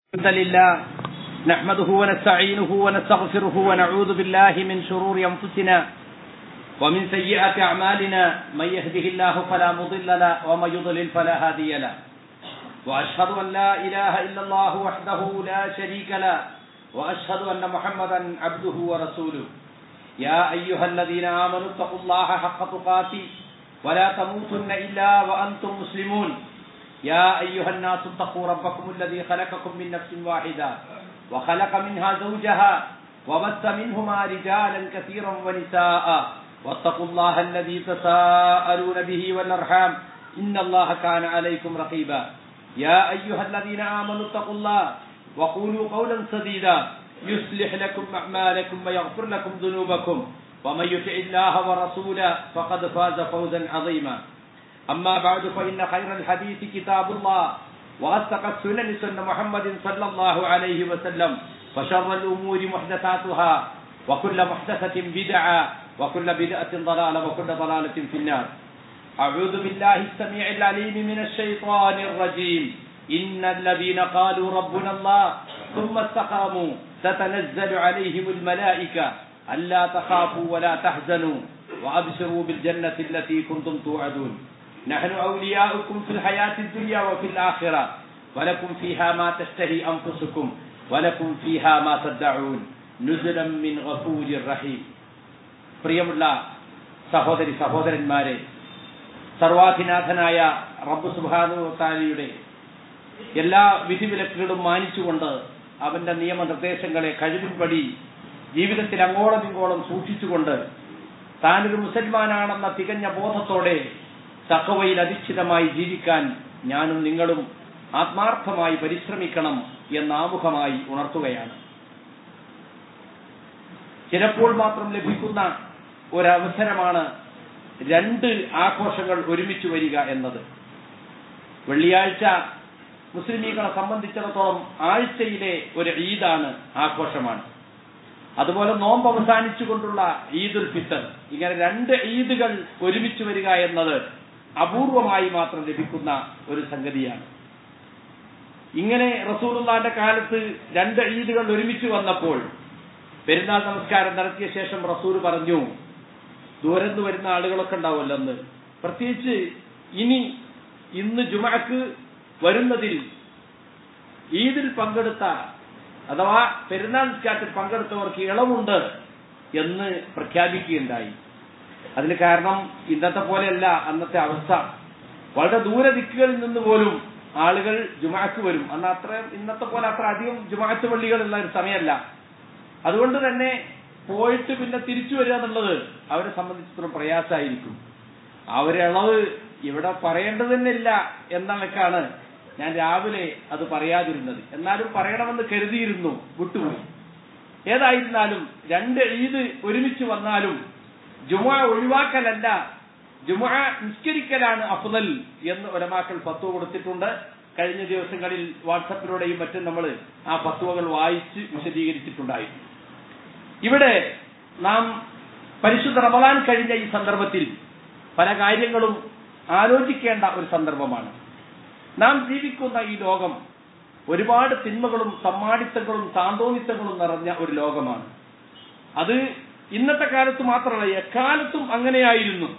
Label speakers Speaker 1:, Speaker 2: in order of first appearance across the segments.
Speaker 1: الحمد لله نحمده ونستعينه ونستغفره ونعوذ بالله من شرور أنفسنا ومن سيئات أعمالنا من يهده الله فلا مضل له ومن يضلل فلا هادي له وأشهد أن لا إله إلا الله وحده لا شريك له وأشهد أن محمدا عبده ورسوله يا أيها الذين آمنوا اتقوا الله حق تقاته ولا تموتن إلا وأنتم مسلمون يا أيها الناس اتقوا ربكم الذي خلقكم من نفس واحدة وخلق منها زوجها وبث منهما رجالا كثيرا ونساء واتقوا الله الذي تساءلون به والأرحام إن الله كان عليكم رقيبا يا أيها الذين آمنوا اتقوا الله وقولوا قولا سديدا يصلح لكم أعمالكم ويغفر لكم ذنوبكم ومن يطع الله ورسوله فقد فاز فوزا عظيما أما بعد فإن خير الحديث كتاب الله وأصدق السنن سنة محمد صلى الله عليه وسلم وشر الأمور محدثاتها وكل محدثة بدعة وكل بدعة ضلالة وكل ضلالة في النار أعوذ بالله السميع العليم من الشيطان الرجيم إن الذين قالوا ربنا الله ثم استقاموا تتنزل عليهم الملائكة ألا تخافوا ولا تحزنوا وأبشروا بالجنة التي كنتم توعدون نحن أولياؤكم في الحياة الدنيا وفي الآخرة ولكم فيها ما تشتهي أنفسكم ولكم فيها ما تدعون نزلا من غفور رحيم പ്രിയമുള്ള സഹോദരി സഹോദരന്മാരെ സർവാധിനാഥനായ റബ്ബ് സുബാനുത്താലിയുടെ എല്ലാ വിധിവിലക്കുകളും മാനിച്ചുകൊണ്ട് അവന്റെ നിയമനിർദ്ദേശങ്ങളെ കഴിവിൻപടി ജീവിതത്തിൽ അങ്ങോളം ഇങ്ങോളം സൂക്ഷിച്ചുകൊണ്ട് താനൊരു മുസൽമാനാണെന്ന തികഞ്ഞ ബോധത്തോടെ തക്കവയിൽ അധിഷ്ഠിതമായി ജീവിക്കാൻ ഞാനും നിങ്ങളും ആത്മാർത്ഥമായി പരിശ്രമിക്കണം എന്നാമുഖമായി ഉണർത്തുകയാണ് ചിലപ്പോൾ മാത്രം ലഭിക്കുന്ന ഒരവസരമാണ് രണ്ട് ആഘോഷങ്ങൾ ഒരുമിച്ച് വരിക എന്നത് വെള്ളിയാഴ്ച മുസ്ലിമീങ്ങളെ സംബന്ധിച്ചിടത്തോളം ആഴ്ചയിലെ ഒരു ഈദാണ് ആഘോഷമാണ് അതുപോലെ നോമ്പ് അവസാനിച്ചുകൊണ്ടുള്ള ഈദുൽ ഫിത്തർ ഇങ്ങനെ രണ്ട് ഈദുകൾ ഒരുമിച്ച് വരിക എന്നത് അപൂർവമായി മാത്രം ലഭിക്കുന്ന ഒരു സംഗതിയാണ് ഇങ്ങനെ റസൂലുള്ളാന്റെ കാലത്ത് രണ്ട് ഈദുകൾ ഒരുമിച്ച് വന്നപ്പോൾ പെരുന്നാൾ നമസ്കാരം നടത്തിയ ശേഷം റസൂൽ പറഞ്ഞു ദൂരന്ന് വരുന്ന ആളുകളൊക്കെ ഉണ്ടാവുമല്ലോ അന്ന് പ്രത്യേകിച്ച് ഇനി ഇന്ന് ജുമക്ക് വരുന്നതിൽ ഈദിൽ പങ്കെടുത്ത അഥവാ പെരുന്നാൾ നിസ്കാരത്തിൽ പങ്കെടുത്തവർക്ക് ഇളവുണ്ട് എന്ന് പ്രഖ്യാപിക്കുകയുണ്ടായി അതിന് കാരണം ഇന്നത്തെ പോലെയല്ല അന്നത്തെ അവസ്ഥ വളരെ ദൂര ദിക്കുകളിൽ നിന്ന് പോലും ആളുകൾ ജുമാക്ക് വരും അന്ന് അത്ര ഇന്നത്തെ പോലെ അത്ര അധികം ജുമാത്ത് പള്ളികളുള്ള ഒരു സമയമല്ല അതുകൊണ്ട് തന്നെ പോയിട്ട് പിന്നെ തിരിച്ചു വരിക എന്നുള്ളത് അവരെ സംബന്ധിച്ചിടത്തോളം പ്രയാസമായിരിക്കും അവരളവ് ഇവിടെ പറയേണ്ടത് തന്നെ ഇല്ല എന്നൊക്കെയാണ് ഞാൻ രാവിലെ അത് പറയാതിരുന്നത് എന്നാലും പറയണമെന്ന് കരുതിയിരുന്നു വിട്ടുപോയി ഏതായിരുന്നാലും രണ്ട് ഈദ് ഒരുമിച്ച് വന്നാലും ജുമ ഒഴിവാക്കലല്ല ജുമ നിസ്കരിക്കലാണ് അഫ്ദൽ എന്ന് ഒരമാക്കൾ ഫത്വ കൊടുത്തിട്ടുണ്ട് കഴിഞ്ഞ ദിവസങ്ങളിൽ വാട്സപ്പിലൂടെയും മറ്റും നമ്മൾ ആ ഫത്വകൾ വായിച്ച് വിശദീകരിച്ചിട്ടുണ്ടായിരുന്നു ഇവിടെ നാം പരിശുദ്ധ റമദാൻ കഴിഞ്ഞ ഈ സന്ദർഭത്തിൽ പല കാര്യങ്ങളും ആലോചിക്കേണ്ട ഒരു സന്ദർഭമാണ് നാം ജീവിക്കുന്ന ഈ ലോകം ഒരുപാട് തിന്മകളും സമ്മാടിത്തങ്ങളും താന്തോന്നിത്തങ്ങളും നിറഞ്ഞ ഒരു ലോകമാണ് അത് ഇന്നത്തെ കാലത്ത് മാത്രമല്ല എക്കാലത്തും അങ്ങനെയായിരുന്നു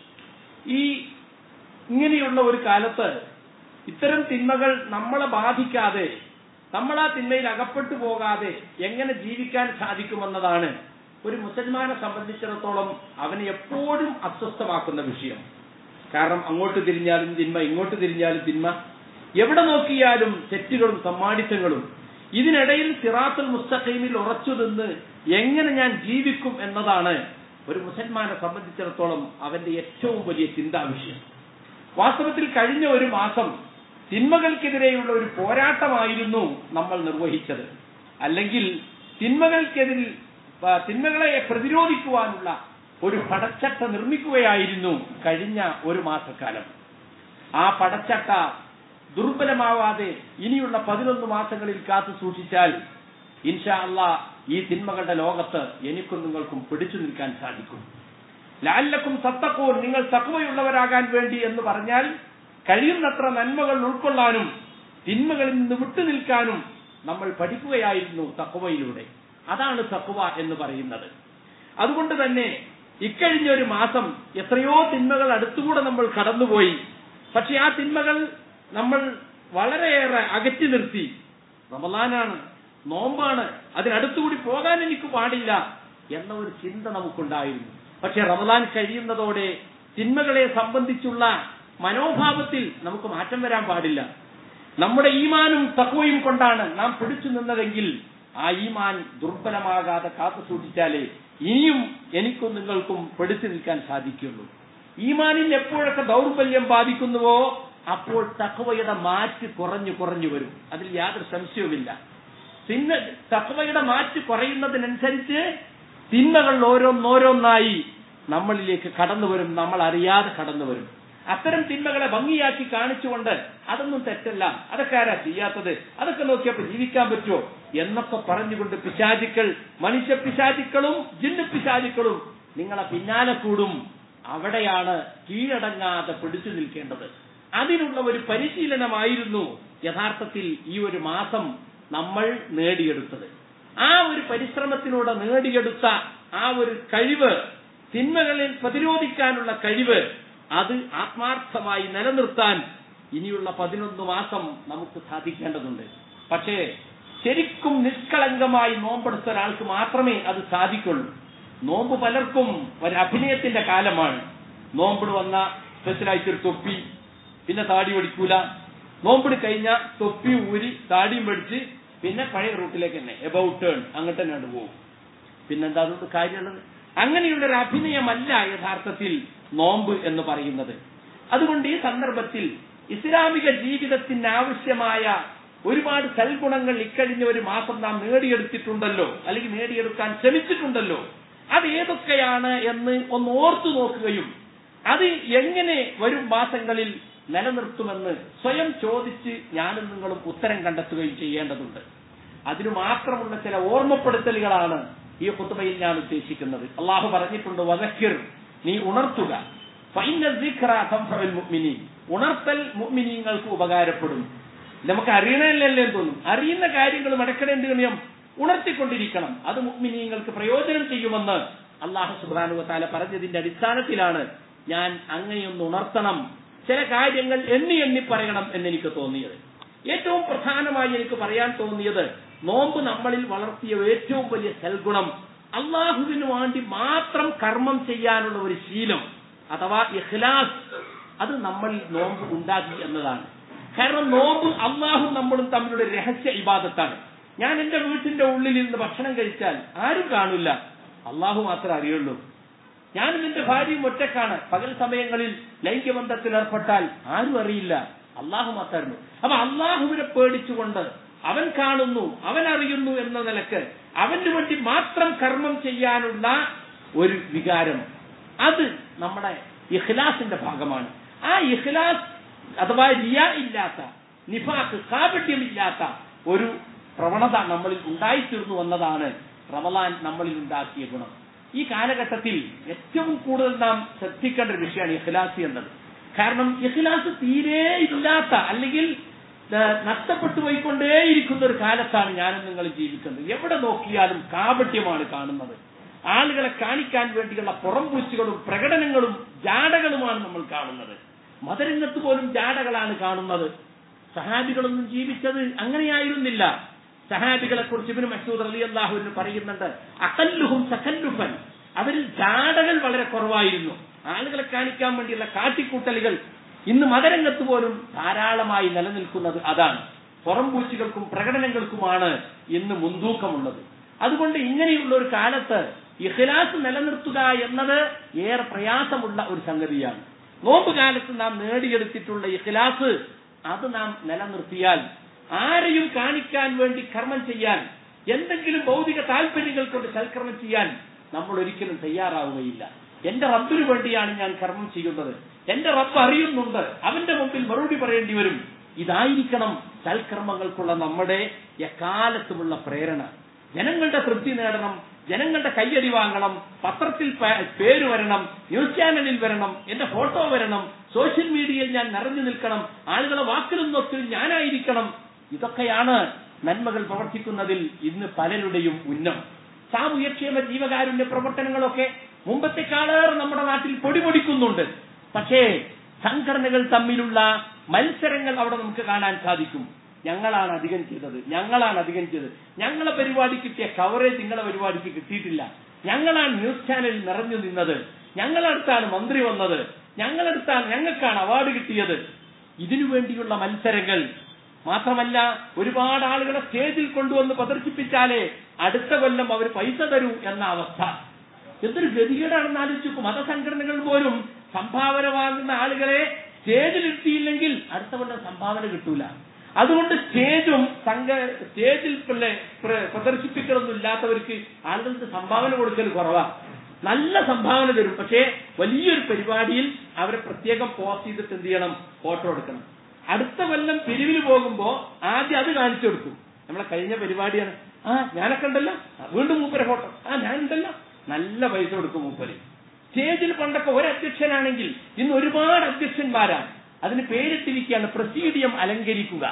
Speaker 1: ഈ ഇങ്ങനെയുള്ള ഒരു കാലത്ത് ഇത്തരം തിന്മകൾ നമ്മളെ ബാധിക്കാതെ നമ്മൾ ആ തിന്മയിൽ അകപ്പെട്ടു പോകാതെ എങ്ങനെ ജീവിക്കാൻ സാധിക്കുമെന്നതാണ് ഒരു മുസൽമാനെ സംബന്ധിച്ചിടത്തോളം അവനെ എപ്പോഴും അസ്വസ്ഥമാക്കുന്ന വിഷയം കാരണം അങ്ങോട്ട് തിരിഞ്ഞാലും തിന്മ ഇങ്ങോട്ട് തിരിഞ്ഞാലും തിന്മ എവിടെ നോക്കിയാലും തെറ്റുകളും സമ്മാനിത്തങ്ങളും ഇതിനിടയിൽ സിറാത്തുൽ മുസ്തഖീമിൽ ഉറച്ചു നിന്ന് എങ്ങനെ ഞാൻ ജീവിക്കും എന്നതാണ് ഒരു മുസൽമാനെ സംബന്ധിച്ചിടത്തോളം അവന്റെ ഏറ്റവും വലിയ ചിന്താ വിഷയം വാസ്തവത്തിൽ കഴിഞ്ഞ ഒരു മാസം തിന്മകൾക്കെതിരെയുള്ള ഒരു പോരാട്ടമായിരുന്നു നമ്മൾ നിർവഹിച്ചത് അല്ലെങ്കിൽ തിന്മകൾക്കെതിരിൽ തിന്മകളെ പ്രതിരോധിക്കുവാനുള്ള ഒരു പടച്ചട്ട നിർമ്മിക്കുകയായിരുന്നു കഴിഞ്ഞ ഒരു മാസക്കാലം ആ പടച്ചട്ട ദുർബലമാവാതെ ഇനിയുള്ള പതിനൊന്ന് മാസങ്ങളിൽ കാത്തു സൂക്ഷിച്ചാൽ ഇൻഷാ അല്ല ഈ തിന്മകളുടെ ലോകത്ത് എനിക്കും നിങ്ങൾക്കും പിടിച്ചു നിൽക്കാൻ സാധിക്കും ലാലക്കും സത്തക്കവും നിങ്ങൾ തക്കവയുള്ളവരാകാൻ വേണ്ടി എന്ന് പറഞ്ഞാൽ കഴിയുന്നത്ര നന്മകൾ ഉൾക്കൊള്ളാനും തിന്മകളിൽ നിന്ന് വിട്ടുനിൽക്കാനും നമ്മൾ പഠിക്കുകയായിരുന്നു തക്കുവയിലൂടെ അതാണ് തക്കുവ എന്ന് പറയുന്നത് അതുകൊണ്ട് തന്നെ ഇക്കഴിഞ്ഞ ഒരു മാസം എത്രയോ തിന്മകൾ അടുത്തുകൂടെ നമ്മൾ കടന്നുപോയി പക്ഷെ ആ തിന്മകൾ നമ്മൾ വളരെയേറെ അകറ്റി നിർത്തി റമലാനാണ് നോമ്പാണ് അതിനടുത്തുകൂടി പോകാൻ എനിക്ക് പാടില്ല എന്ന ഒരു ചിന്ത നമുക്കുണ്ടായിരുന്നു പക്ഷെ റമലാൻ കഴിയുന്നതോടെ തിന്മകളെ സംബന്ധിച്ചുള്ള മനോഭാവത്തിൽ നമുക്ക് മാറ്റം വരാൻ പാടില്ല നമ്മുടെ ഈമാനും തക്വയും കൊണ്ടാണ് നാം പിടിച്ചു നിന്നതെങ്കിൽ ആ ഈമാൻ ദുർബലമാകാതെ കാത്തു സൂക്ഷിച്ചാലേ ഇനിയും എനിക്കും നിങ്ങൾക്കും പിടിച്ചു നിൽക്കാൻ സാധിക്കുള്ളൂ ഈമാനിൽ എപ്പോഴൊക്കെ ദൗർബല്യം ബാധിക്കുന്നുവോ അപ്പോൾ തക്വയുടെ മാറ്റ് കുറഞ്ഞു കുറഞ്ഞു വരും അതിൽ യാതൊരു സംശയവുമില്ല തിന്മ തക്വയുടെ മാറ്റ് കുറയുന്നതിനനുസരിച്ച് തിന്മകൾ ഓരോന്നോരോന്നായി നമ്മളിലേക്ക് കടന്നു വരും നമ്മൾ അറിയാതെ കടന്നു വരും അത്തരം തിന്മകളെ ഭംഗിയാക്കി കാണിച്ചുകൊണ്ട് അതൊന്നും തെറ്റല്ല അതൊക്കെ ആരാ ചെയ്യാത്തത് അതൊക്കെ നോക്കിയപ്പോ ജീവിക്കാൻ പറ്റുമോ എന്നൊക്കെ പറഞ്ഞുകൊണ്ട് പിശാചുക്കൾ മനുഷ്യ പിശാചുക്കളും ജിന്ന് പിശാചുക്കളും നിങ്ങളെ പിന്നാലെ കൂടും അവിടെയാണ് കീഴടങ്ങാതെ പിടിച്ചു നിൽക്കേണ്ടത് അതിനുള്ള ഒരു പരിശീലനമായിരുന്നു യഥാർത്ഥത്തിൽ ഈ ഒരു മാസം നമ്മൾ നേടിയെടുത്തത് ആ ഒരു പരിശ്രമത്തിലൂടെ നേടിയെടുത്ത ആ ഒരു കഴിവ് തിന്മകളിൽ പ്രതിരോധിക്കാനുള്ള കഴിവ് അത് ആത്മാർത്ഥമായി നിലനിർത്താൻ ഇനിയുള്ള പതിനൊന്ന് മാസം നമുക്ക് സാധിക്കേണ്ടതുണ്ട് പക്ഷേ ശരിക്കും നിഷ്കളങ്കമായി നോമ്പെടുത്ത ഒരാൾക്ക് മാത്രമേ അത് സാധിക്കുള്ളൂ നോമ്പ് പലർക്കും ഒരു അഭിനയത്തിന്റെ കാലമാണ് നോമ്പിട് വന്ന സ്പെഷ്യലായിട്ടൊരു തൊപ്പി പിന്നെ താടി പഠിക്കൂല നോമ്പിട് കഴിഞ്ഞ തൊപ്പി ഊരി താടിയും പഠിച്ച് പിന്നെ പഴയ റൂട്ടിലേക്ക് തന്നെ എബൌട്ട് ടേൺ അങ്ങോട്ട് തന്നെ പോകും പിന്നെന്താ അതുകൊണ്ട് കാര്യമുള്ളത് അങ്ങനെയുള്ള ഒരു അഭിനയമല്ല യഥാർത്ഥത്തിൽ നോമ്പ് എന്ന് പറയുന്നത് അതുകൊണ്ട് ഈ സന്ദർഭത്തിൽ ഇസ്ലാമിക ജീവിതത്തിന് ആവശ്യമായ ഒരുപാട് സൽഗുണങ്ങൾ ഇക്കഴിഞ്ഞ ഒരു മാസം നാം നേടിയെടുത്തിട്ടുണ്ടല്ലോ അല്ലെങ്കിൽ നേടിയെടുക്കാൻ ശ്രമിച്ചിട്ടുണ്ടല്ലോ അത് ഏതൊക്കെയാണ് എന്ന് ഒന്ന് ഓർത്തു നോക്കുകയും അത് എങ്ങനെ വരും മാസങ്ങളിൽ നിലനിർത്തുമെന്ന് സ്വയം ചോദിച്ച് ഞാനും നിങ്ങളും ഉത്തരം കണ്ടെത്തുകയും ചെയ്യേണ്ടതുണ്ട് അതിനു മാത്രമുള്ള ചില ഓർമ്മപ്പെടുത്തലുകളാണ് ഈ കുത്തുബയിൽ ഞാൻ ഉദ്ദേശിക്കുന്നത് അള്ളാഹു പറഞ്ഞിട്ടുണ്ട് വതക്കിർ നീ ഉണർത്തുക ഉണർത്തൽ മുഅ്മിനീങ്ങൾക്ക് ഉപകാരപ്പെടും നമുക്ക് അറിയണമല്ലേ തോന്നും അറിയുന്ന കാര്യങ്ങൾ മടക്കടേണ്ട നിയം ഉണർത്തിക്കൊണ്ടിരിക്കണം അത് മുഅ്മിനീങ്ങൾക്ക് പ്രയോജനം ചെയ്യുമെന്ന് അള്ളാഹു സുബ്ഹാനഹു താല പറഞ്ഞതിന്റെ അടിസ്ഥാനത്തിലാണ് ഞാൻ അങ്ങനെയൊന്ന് ഉണർത്തണം ചില കാര്യങ്ങൾ എണ്ണി എണ്ണി പറയണം എന്നെനിക്ക് തോന്നിയത് ഏറ്റവും പ്രധാനമായി എനിക്ക് പറയാൻ തോന്നിയത് നോമ്പ് നമ്മളിൽ വളർത്തിയ ഏറ്റവും വലിയ സൽഗുണം അള്ളാഹുവിന് വേണ്ടി മാത്രം കർമ്മം ചെയ്യാനുള്ള ഒരു ശീലം അഥവാ ഇഖ്ലാസ് അത് നമ്മളിൽ നോമ്പ് ഉണ്ടാക്കി എന്നതാണ് കാരണം നോമ്പ് അള്ളാഹും നമ്മളും തമ്മിലുള്ള രഹസ്യ ഇബാദത്താണ് ഞാൻ എന്റെ വീട്ടിന്റെ ഉള്ളിൽ ഇരുന്ന് ഭക്ഷണം കഴിച്ചാൽ ആരും കാണില്ല അള്ളാഹു മാത്രമേ അറിയുള്ളൂ ഞാനും എന്റെ ഭാര്യയും ഒറ്റക്കാണ് പകൽ സമയങ്ങളിൽ ലൈംഗിക ബന്ധത്തിൽ ഏർപ്പെട്ടാൽ ആരും അറിയില്ല അള്ളാഹു മാത്രമേ അപ്പൊ അള്ളാഹുവിനെ പേടിച്ചുകൊണ്ട് അവൻ കാണുന്നു അവൻ അറിയുന്നു എന്ന നിലക്ക് അവന് വേണ്ടി മാത്രം കർമ്മം ചെയ്യാനുള്ള ഒരു വികാരം അത് നമ്മുടെ ഇഖ്ലാസിന്റെ ഭാഗമാണ് ആ ഇഖ്ലാസ് അഥവാ റിയ ഇല്ലാത്ത നിഫാക്ക് കാപട്യമില്ലാത്ത ഒരു പ്രവണത നമ്മളിൽ ഉണ്ടായിത്തീർന്നു എന്നതാണ് റമലാൻ നമ്മളിൽ ഉണ്ടാക്കിയ ഗുണം ഈ കാലഘട്ടത്തിൽ ഏറ്റവും കൂടുതൽ നാം ശ്രദ്ധിക്കേണ്ട ഒരു വിഷയമാണ് ഇഖ്ലാസ് എന്നത് കാരണം ഇഖ്ലാസ് തീരെ ഇല്ലാത്ത അല്ലെങ്കിൽ നഷ്ടപ്പെട്ടു പോയിക്കൊണ്ടേയിരിക്കുന്ന ഒരു കാലത്താണ് ഞാനും നിങ്ങൾ ജീവിക്കുന്നത് എവിടെ നോക്കിയാലും കാപട്യമാണ് കാണുന്നത് ആളുകളെ കാണിക്കാൻ വേണ്ടിയുള്ള പുറംപൂച്ചുകളും പ്രകടനങ്ങളും ജാടകളുമാണ് നമ്മൾ കാണുന്നത് മതരംഗത്ത് പോലും ജാടകളാണ് കാണുന്നത് സഹാബികളൊന്നും ജീവിച്ചത് അങ്ങനെയായിരുന്നില്ല സഹാബികളെ കുറിച്ച് ഇവന് മസൂദ് അലി അള്ളാഹുവിന് പറയുന്നുണ്ട് അകല്ലുഹും സഖല്ലുഫൻ അവരിൽ ജാടകൾ വളരെ കുറവായിരുന്നു ആളുകളെ കാണിക്കാൻ വേണ്ടിയുള്ള കാട്ടിക്കൂട്ടലുകൾ ഇന്ന് മതരംഗത്ത് പോലും ധാരാളമായി നിലനിൽക്കുന്നത് അതാണ് പുറംപൂച്ചുകൾക്കും പ്രകടനങ്ങൾക്കുമാണ് ഇന്ന് മുൻതൂക്കമുള്ളത് അതുകൊണ്ട് ഇങ്ങനെയുള്ള ഒരു കാലത്ത് ഇഖ്ലാസ് നിലനിർത്തുക എന്നത് ഏറെ പ്രയാസമുള്ള ഒരു സംഗതിയാണ് നോമ്പ് കാലത്ത് നാം നേടിയെടുത്തിട്ടുള്ള ഇഖ്ലാസ് അത് നാം നിലനിർത്തിയാൽ ആരെയും കാണിക്കാൻ വേണ്ടി കർമ്മം ചെയ്യാൻ എന്തെങ്കിലും ഭൗതിക താല്പര്യങ്ങൾ കൊണ്ട് സൽക്കർമ്മം ചെയ്യാൻ നമ്മൾ ഒരിക്കലും തയ്യാറാവുകയില്ല എന്റെ റബ്ബിന് വേണ്ടിയാണ് ഞാൻ കർമ്മം ചെയ്യുന്നത് എന്റെ റബ്ബ് അറിയുന്നുണ്ട് അവന്റെ മുമ്പിൽ മറുപടി പറയേണ്ടി വരും ഇതായിരിക്കണം സൽക്കർമ്മങ്ങൾക്കുള്ള നമ്മുടെ എക്കാലത്തുമുള്ള പ്രേരണ ജനങ്ങളുടെ തൃപ്തി നേടണം ജനങ്ങളുടെ കയ്യടി വാങ്ങണം പത്രത്തിൽ പേര് വരണം ന്യൂസ് ചാനലിൽ വരണം എന്റെ ഫോട്ടോ വരണം സോഷ്യൽ മീഡിയയിൽ ഞാൻ നിറഞ്ഞു നിൽക്കണം ആളുകളെ വാക്കിലും നോക്കിലും ഞാനായിരിക്കണം ഇതൊക്കെയാണ് നന്മകൾ പ്രവർത്തിക്കുന്നതിൽ ഇന്ന് പലരുടെയും ഉന്നം സാമൂഹ്യക്ഷേമ ജീവകാരുണ്യ പ്രവർത്തനങ്ങളൊക്കെ മുമ്പത്തെക്കാളേറെ നമ്മുടെ നാട്ടിൽ പൊടിപൊടിക്കുന്നുണ്ട് പക്ഷേ സംഘടനകൾ തമ്മിലുള്ള മത്സരങ്ങൾ അവിടെ നമുക്ക് കാണാൻ സാധിക്കും ഞങ്ങളാണ് അധികം ചെയ്തത് ഞങ്ങളാണ് അധികം ചെയ്തത് ഞങ്ങളെ പരിപാടി കിട്ടിയ കവറേജ് നിങ്ങളെ പരിപാടിക്ക് കിട്ടിയിട്ടില്ല ഞങ്ങളാണ് ന്യൂസ് ചാനലിൽ നിറഞ്ഞു നിന്നത് ഞങ്ങളടുത്താണ് മന്ത്രി വന്നത് ഞങ്ങളടുത്താണ് ഞങ്ങൾക്കാണ് അവാർഡ് കിട്ടിയത് ഇതിനു വേണ്ടിയുള്ള മത്സരങ്ങൾ മാത്രമല്ല ഒരുപാട് ആളുകളെ സ്റ്റേജിൽ കൊണ്ടുവന്ന് പ്രദർശിപ്പിച്ചാലേ അടുത്ത കൊല്ലം അവർ പൈസ തരൂ എന്ന അവസ്ഥ എന്തൊരു ഗതികേടാണെന്ന് ആലോചിച്ചു മതസംഘടനകൾ പോലും സംഭാവന വാങ്ങുന്ന ആളുകളെ സ്റ്റേജിലിരുത്തിയില്ലെങ്കിൽ അടുത്ത കൊല്ലം സംഭാവന കിട്ടൂല അതുകൊണ്ട് സ്റ്റേജും സംഘ സ്റ്റേജിൽ പിന്നെ പ്ര- പ്രദർശിപ്പിക്കലൊന്നും ഇല്ലാത്തവർക്ക് ആളുകൾക്ക് സംഭാവന കൊടുക്കൽ കുറവാ നല്ല സംഭാവന തരും പക്ഷേ വലിയൊരു പരിപാടിയിൽ അവരെ പ്രത്യേകം പോസ്റ്റ് ചെയ്തിട്ട് എന്ത് ചെയ്യണം ഫോട്ടോ എടുക്കണം അടുത്ത കൊല്ലം പിരിവിന് പോകുമ്പോ ആദ്യം അത് കാണിച്ചു കൊടുക്കും നമ്മളെ കഴിഞ്ഞ പരിപാടിയാണ് ആ ഞാനൊക്കെ ഉണ്ടല്ലോ ആ, വീണ്ടും മൂപ്പരെ ഫോട്ടോ ആ ഞാനുണ്ടല്ലോ നല്ല പൈസ കൊടുക്കും മൂപ്പര് സ്റ്റേജിൽ പണ്ടൊക്കെ ഒരു അധ്യക്ഷനാണെങ്കിൽ ഇന്ന് ഒരുപാട് അധ്യക്ഷന്മാരാണ് അതിന് പേരിട്ടിരിക്കുകയാണ് പ്രസീഡിയം അലങ്കരിക്കുക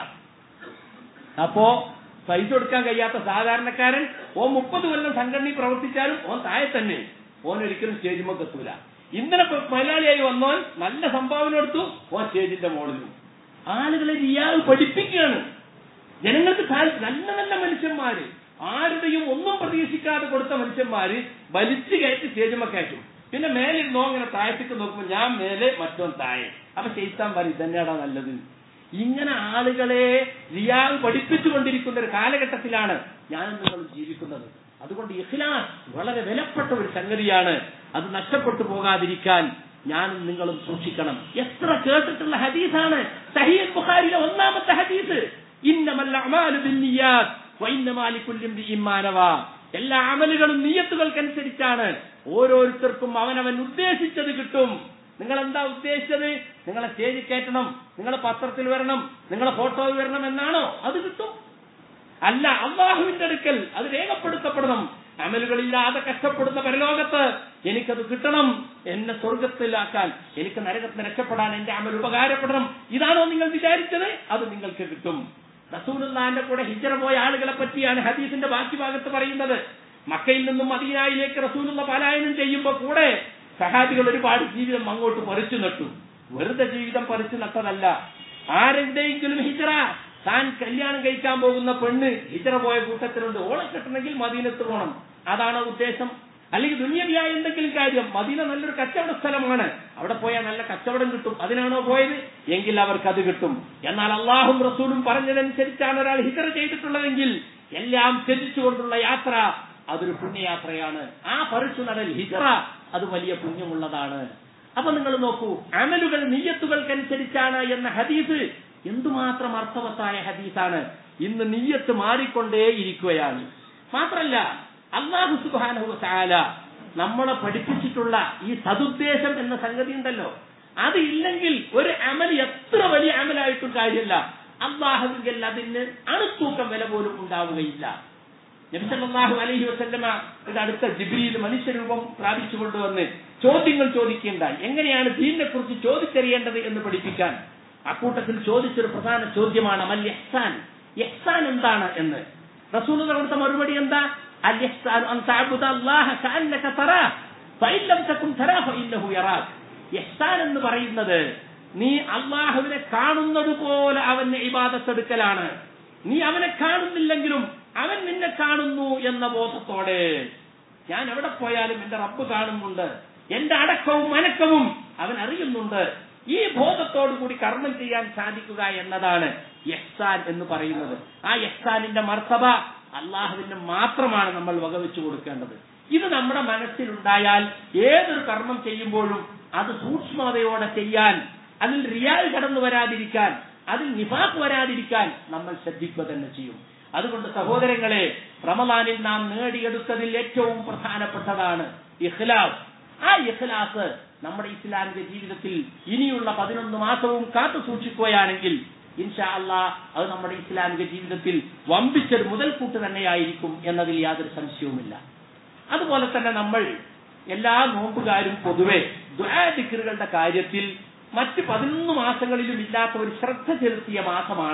Speaker 1: അപ്പോ പൈസ കൊടുക്കാൻ കഴിയാത്ത സാധാരണക്കാരൻ ഓ മുപ്പത് കൊല്ലം സംഘടനയിൽ പ്രവർത്തിച്ചാലും ഓൻ താഴെ തന്നെ ഓൻ ഒരിക്കലും സ്റ്റേജിമൊക്കെ എത്തൂല ഇന്നലെ ഇപ്പൊ മലയാളിയായി വന്നോൻ നല്ല സംഭാവന കൊടുത്തു ഓൻ സ്റ്റേജിന്റെ മുകളിലും ആളുകളെ ഇയാൾ പഠിപ്പിക്കുകയാണ് ജനങ്ങൾക്ക് താല്പര്യം നല്ല നല്ല മനുഷ്യന്മാര് ആരുടെയും ഒന്നും പ്രതീക്ഷിക്കാതെ കൊടുത്ത മനുഷ്യന്മാര് വലിച്ചു കയറ്റി സ്റ്റേജുമ്മ കയറ്റും പിന്നെ മേലിൽ നോ അങ്ങനെ താഴത്തേക്ക് നോക്കുമ്പോൾ ഞാൻ മേലെ മറ്റോൻ താഴെ അപ്പൊ ചെയ്താൻ പറയും ഇതന്നെയാടാ നല്ലത് ഇങ്ങനെ ആളുകളെ റിയാൽ പഠിപ്പിച്ചുകൊണ്ടിരിക്കുന്ന ഒരു കാലഘട്ടത്തിലാണ് ഞാനും നിങ്ങൾ ജീവിക്കുന്നത് അതുകൊണ്ട് ഇഖ്ലാസ് വളരെ വിലപ്പെട്ട ഒരു സംഗതിയാണ് അത് നഷ്ടപ്പെട്ടു പോകാതിരിക്കാൻ ഞാനും നിങ്ങളും സൂക്ഷിക്കണം എത്ര കേട്ടിട്ടുള്ള ഹദീസാണ് സഹീഹ് ബുഖാരിയിലെ ഒന്നാമത്തെ ഹദീസ് ഇന്നമല്ല അമാലു ബിന്നിയാത്ത് വഇന്നമാ ലികുല്ലി ഇംറിഇൻ മാ നവാ. എല്ലാ അമലുകളും നീയത്തുകൾക്കനുസരിച്ചാണ് ഓരോരുത്തർക്കും അവനവൻ ഉദ്ദേശിച്ചത് കിട്ടും നിങ്ങൾ എന്താ ഉദ്ദേശിച്ചത് നിങ്ങളെ സ്റ്റേജിൽ കയറ്റണം നിങ്ങളെ പത്രത്തിൽ വരണം നിങ്ങളെ ഫോട്ടോയിൽ വരണം എന്നാണോ അത് കിട്ടും അല്ല അള്ളാഹുവിന്റെ അടുക്കൽ അത് രേഖപ്പെടുത്തപ്പെടണം അമലുകളില്ലാതെ കഷ്ടപ്പെടുന്ന പരലോകത്ത് എനിക്കത് കിട്ടണം എന്നെ സ്വർഗത്തിലാക്കാൻ എനിക്ക് നരകത്തിന് രക്ഷപ്പെടാൻ എന്റെ അമൽ ഉപകാരപ്പെടണം ഇതാണോ നിങ്ങൾ വിചാരിച്ചത് അത് നിങ്ങൾക്ക് കിട്ടും റസൂലുള്ളാന്റെ കൂടെ ഹിജറ പോയ ആളുകളെ പറ്റിയാണ് ഹദീസിന്റെ ബാക്കി ഭാഗത്ത് പറയുന്നത് മക്കയിൽ നിന്നും മദീനായിലേക്ക് റസൂലുള്ള പലായനം ചെയ്യുമ്പോൾ കൂടെ സഹാബികൾ ഒരുപാട് ജീവിതം അങ്ങോട്ട് പറിച്ചു നട്ടു വെറുതെ ജീവിതം പറിച്ചു നട്ടതല്ല ആരുടെയെങ്കിലും ഹിജറ താൻ കല്യാണം കഴിക്കാൻ പോകുന്ന പെണ്ണ് ഹിജറ പോയ കൂട്ടത്തിലുണ്ട് ഓളെ കെട്ടണമെങ്കിൽ മദീനത്ത് പോകണം അതാണ് ഉദ്ദേശം അല്ലെങ്കിൽ ദുനിയവിയായ എന്തെങ്കിലും കാര്യം മദീന നല്ലൊരു കച്ചവട സ്ഥലമാണ് അവിടെ പോയാൽ നല്ല കച്ചവടം കിട്ടും അതിനാണോ പോയത് എങ്കിൽ അവർക്ക് അത് കിട്ടും എന്നാൽ അള്ളാഹും റസൂലും പറഞ്ഞതനുസരിച്ചാണ് ഒരാൾ ഹിജറ ചെയ്തിട്ടുള്ളതെങ്കിൽ എല്ലാം ത്യജിച്ചുകൊണ്ടുള്ള യാത്ര അതൊരു പുണ്യയാത്രയാണ് ആ പറിച്ചു നടൽ ഹിജറ അത് വലിയ പുണ്യമുള്ളതാണ് അപ്പൊ നിങ്ങൾ നോക്കൂ അമലുകൾ നീയത്തുകൾക്കനുസരിച്ചാണ് എന്ന ഹദീസ് എന്തുമാത്രം അർത്ഥവത്തായ ഹദീസാണ് ഇന്ന് നീയത്ത് മാറിക്കൊണ്ടേയിരിക്കുകയാണ് മാത്രല്ല അള്ളാഹു സുബാനഹു താല നമ്മളെ പഠിപ്പിച്ചിട്ടുള്ള ഈ സതുദ്ദേശം എന്ന സംഗതി ഉണ്ടല്ലോ അത് ഇല്ലെങ്കിൽ ഒരു അമൽ എത്ര വലിയ അമലായിട്ടും കാര്യമില്ല അള്ളാഹുവിൽ അതിന് അണുത്തൂക്കം വില പോലും ഉണ്ടാവുകയില്ല നബിസല്ലാഹു അലൈഹി വസല്ലമ ഇവിടെ അടുത്ത ജിബ്രിയിൽ മനുഷ്യരൂപം പ്രാപിച്ചു കൊണ്ടുവന്ന് ചോദ്യങ്ങൾ ചോദിക്കേണ്ടായി എങ്ങനെയാണ് ദീനിനെ കുറിച്ച് ചോദിച്ചറിയേണ്ടത് എന്ന് പഠിപ്പിക്കാൻ അക്കൂട്ടത്തിൽ ചോദിച്ചൊരു പ്രധാന ചോദ്യമാണ് അമൽ യഹ്സാൻ യഹ്സാൻ എന്താണ് എന്ന് റസൂൽ കൊടുത്ത മറുപടി എന്താ അൽ യഹ്സാൻ അൻ തഅബുദ അല്ലാഹ കഅന്നക തറാഹ് ഫഇൻ ലം തകുൻ തറാഹ് ഫഇന്നഹു യറാക് യഹ്സാൻ എന്ന് പറയുന്നത് നീ അള്ളാഹുവിനെ കാണുന്നത് പോലെ അവന് ഇബാദത്തെടുക്കലാണ് നീ അവനെ കാണുന്നില്ലെങ്കിലും അവൻ നിന്നെ കാണുന്നു എന്ന ബോധത്തോടെ ഞാൻ എവിടെ പോയാലും എന്റെ റബ്ബ് കാണുന്നുണ്ട് എന്റെ അടക്കവും അനക്കവും അവൻ അറിയുന്നുണ്ട് ഈ ബോധത്തോടു കൂടി കർമ്മം ചെയ്യാൻ സാധിക്കുക എന്നതാണ് യഹ്സാൻ എന്ന് പറയുന്നത് ആ യഹ്സാനിന്റെ മർത്തബ അള്ളാഹുവിന് മാത്രമാണ് നമ്മൾ വകവെച്ചു കൊടുക്കേണ്ടത് ഇത് നമ്മുടെ മനസ്സിലുണ്ടായാൽ ഏതൊരു കർമ്മം ചെയ്യുമ്പോഴും അത് സൂക്ഷ്മതയോടെ ചെയ്യാൻ അതിൽ റിയാൽ കടന്നു വരാതിരിക്കാൻ അതിൽ നിഫാഖ് വരാതിരിക്കാൻ നമ്മൾ ശ്രദ്ധിക്കുക തന്നെ ചെയ്യും അതുകൊണ്ട് സഹോദരങ്ങളെ റമദാനിൽ നാം നേടിയെടുത്തതിൽ ഏറ്റവും പ്രധാനപ്പെട്ടതാണ് ഇഖ്ലാസ് ആ ഇഖ്ലാസ് നമ്മുടെ ഇസ്ലാമിക ജീവിതത്തിൽ ഇനിയുള്ള പതിനൊന്ന് മാസവും കാത്തു സൂക്ഷിക്കുകയാണെങ്കിൽ ഇൻഷാ അള്ളാ അത് നമ്മുടെ ഇസ്ലാമിക ജീവിതത്തിൽ വമ്പിച്ചൊരു മുതൽക്കൂട്ട് തന്നെയായിരിക്കും എന്നതിൽ യാതൊരു സംശയവുമില്ല അതുപോലെ തന്നെ നമ്മൾ എല്ലാ നോമ്പുകാരും പൊതുവെ ദ്വാദിക്കറുകളുടെ കാര്യത്തിൽ മറ്റ് പതിനൊന്ന് മാസങ്ങളിലും ഇല്ലാത്ത ഒരു ശ്രദ്ധ ചെലുത്തിയ മാസമാണ്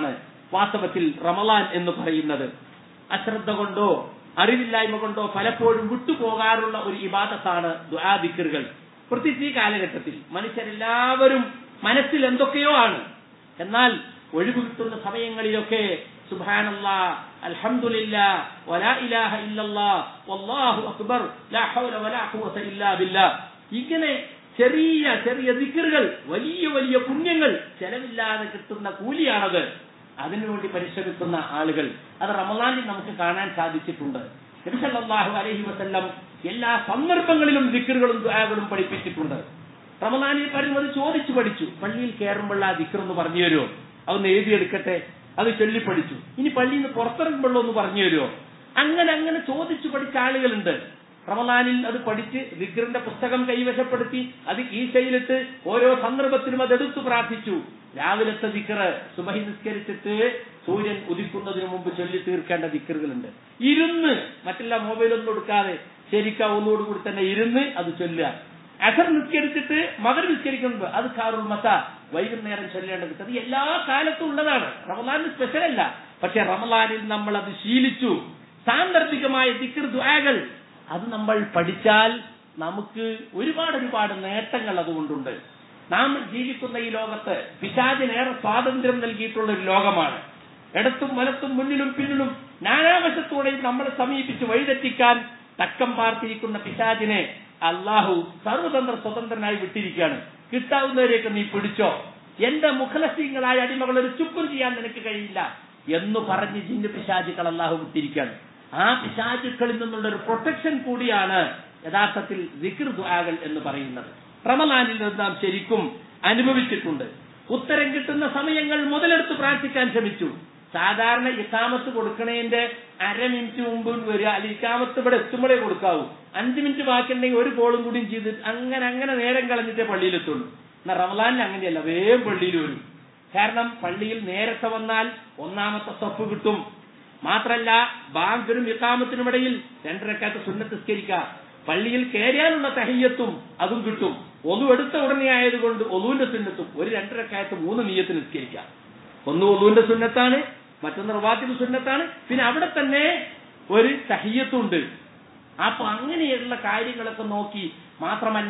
Speaker 1: വാസ്തവത്തിൽ റമലാൻ എന്ന് പറയുന്നത് അശ്രദ്ധ കൊണ്ടോ അറിവില്ലായ്മ കൊണ്ടോ പലപ്പോഴും വിട്ടുപോകാറുള്ള ഒരു ഇബാദത്താണ് ദുആദിക്കറുകൾ പ്രത്യേകിച്ച് ഈ കാലഘട്ടത്തിൽ മനുഷ്യരെല്ലാവരും മനസ്സിൽ എന്തൊക്കെയോ ആണ് എന്നാൽ ഒഴിവ് കിട്ടുന്ന സമയങ്ങളിലൊക്കെ സുബ്ഹാനല്ലാ അൽഹംദുലില്ലാ വലാ ഇലാഹ ഇല്ലല്ലാ വല്ലാഹു അക്ബർ ലാ ഹൗല വലാ ഖുവത ഇല്ലാ ബില്ലാ ഇങ്ങനെ ചെറിയ ചെറിയ ദിക്കറുകൾ വലിയ വലിയ പുണ്യങ്ങൾ ചെലവില്ലാതെ കിട്ടുന്ന കൂലിയാണത് അതിനുവേണ്ടി പരിശ്രമിക്കുന്ന ആളുകൾ അത് റമദാനിൽ നമുക്ക് കാണാൻ സാധിച്ചിട്ടുണ്ട് നബി സല്ലല്ലാഹു അലൈഹി വസല്ലം എല്ലാ സന്ദർഭങ്ങളിലും ദിക്കറുകളും ദുആകളും പഠിപ്പിച്ചിട്ടുണ്ട് റമദാനിൽ പറയുന്നത് ചോദിച്ചു പഠിച്ചു പള്ളിയിൽ കയറുമ്പോൾ ആ ദിക്കർ ഒന്ന് പറഞ്ഞു തരുമോ അതൊന്ന് എഴുതിയെടുക്കട്ടെ അത് ചൊല്ലി പഠിച്ചു ഇനി പള്ളിയിൽ നിന്ന് പുറത്തിറങ്ങുമ്പോൾ ഒന്ന് പറഞ്ഞു തരുമോ അങ്ങനെ അങ്ങനെ ചോദിച്ചു പഠിച്ച ആളുകളുണ്ട് റമദാനിൽ അത് പഠിച്ച് ദിക്കറിന്റെ പുസ്തകം കൈവശപ്പെടുത്തി അത് ഈശയിലിട്ട് ഓരോ സന്ദർഭത്തിലും അത് എടുത്തു പ്രാർത്ഥിച്ചു രാവിലത്തെ ദിക്കറ് സുബഹി നിസ്കരിച്ചിട്ട് സൂര്യൻ ഉദിക്കുന്നതിന് മുമ്പ് ചൊല്ലി തീർക്കേണ്ട ദിക്കറുകളുണ്ട് ഇരുന്ന് മറ്റെല്ലാ മൊബൈലൊന്നും എടുക്കാതെ ശരിക്കാ ഒന്നുകൂടി തന്നെ ഇരുന്ന് അത് ചൊല്ലുക അസർ നിസ്കരിച്ചിട്ട് മകർ നിസ്കരിക്കുന്നത് അത് കാറുൽ മസ വൈകുന്നേരം ചൊല്ലേണ്ടത് അത് എല്ലാ കാലത്തും ഉള്ളതാണ് റമദാനിൽ സ്പെഷ്യൽ അല്ല പക്ഷെ റമദാനിൽ നമ്മൾ അത് ശീലിച്ചു സാന്ദർഭികമായ ദിക്കർ ദുആകൾ അത് നമ്മൾ പഠിച്ചാൽ നമുക്ക് ഒരുപാട് ഒരുപാട് നേട്ടങ്ങൾ അതുകൊണ്ടുണ്ട് നാം ജീവിക്കുന്ന ഈ ലോകത്ത് പിശാചിനേറെ സ്വാതന്ത്ര്യം നൽകിയിട്ടുള്ള ഒരു ലോകമാണ് ഇടത്തും വലത്തും മുന്നിലും പിന്നിലും നാനാവശത്തോടെയും നമ്മളെ സമീപിച്ച് വഴിതെറ്റിക്കാൻ തക്കം പാർത്തിരിക്കുന്ന പിശാചിനെ അള്ളാഹു സർവതന്ത്ര സ്വതന്ത്രനായി വിട്ടിരിക്കുകയാണ് കിട്ടാവുന്നവരെയൊക്കെ നീ പിടിച്ചോ എന്റെ മുഖലസ്യങ്ങളായ അടിമകൾ ഒരു ചുക്കും ചെയ്യാൻ നിനക്ക് കഴിയില്ല എന്ന് പറഞ്ഞ് ജിന്ന് പിശാചുക്കൾ അള്ളാഹു വിട്ടിരിക്കുകയാണ് ആ പിശാചുക്കളിൽ നിന്നുള്ള ഒരു പ്രൊട്ടക്ഷൻ കൂടിയാണ് യഥാർത്ഥത്തിൽ ദിക്ർ ദുആകൾ എന്ന് പറയുന്നത് റമലാനിൽ നിന്ന് നാം ശരിക്കും അനുഭവിച്ചിട്ടുണ്ട് ഉത്തരം കിട്ടുന്ന സമയങ്ങൾ മുതലെടുത്ത് പ്രാർത്ഥിക്കാൻ ശ്രമിച്ചു സാധാരണ ഇക്കാമത്ത് കൊടുക്കണേന്റെ അര മിനിറ്റ് മുമ്പ് വരിക അല്ലെങ്കിൽ ഇക്കാമത്ത് ഇവിടെ എത്തുമ്പോഴേ കൊടുക്കാവൂ അഞ്ചു മിനിറ്റ് ബാക്കിയുണ്ടെങ്കിൽ ഒരു കോളും കൂടിയും ചെയ്ത് അങ്ങനെ അങ്ങനെ നേരം കളഞ്ഞിട്ടേ പള്ളിയിലെത്തുള്ളൂ എന്നാൽ റമലാനിൽ അങ്ങനെയല്ല വേഗം പള്ളിയിൽ വരും കാരണം പള്ളിയിൽ നേരത്തെ വന്നാൽ ഒന്നാമത്തെ സ്റ്റെപ്പ് കിട്ടും മാത്രല്ല ബാങ്കിനും ഇക്കാമത്തിനും ഇടയിൽ രണ്ടരക്കാത്ത സുന്നത്തിസ്കരിക്കുക പള്ളിയിൽ കയറിയാലുള്ള തഹയ്യത്തും അതും കിട്ടും ഒന്നു എടുത്ത ഉടനെ ആയതുകൊണ്ട് ഒലുവിന്റെ സുന്നത്തും ഒരു രണ്ടരക്കായത്ത് മൂന്ന് നീയത്തിന് നിസ്കരിക്കാം ഒന്ന് ഒലുവിന്റെ സുന്നത്താണ് മറ്റൊന്ന് റവാത്തിന്റെ സുന്നത്താണ് പിന്നെ അവിടെ തന്നെ ഒരു തഹയ്യത്തുണ്ട് അപ്പൊ അങ്ങനെയുള്ള കാര്യങ്ങളൊക്കെ നോക്കി മാത്രമല്ല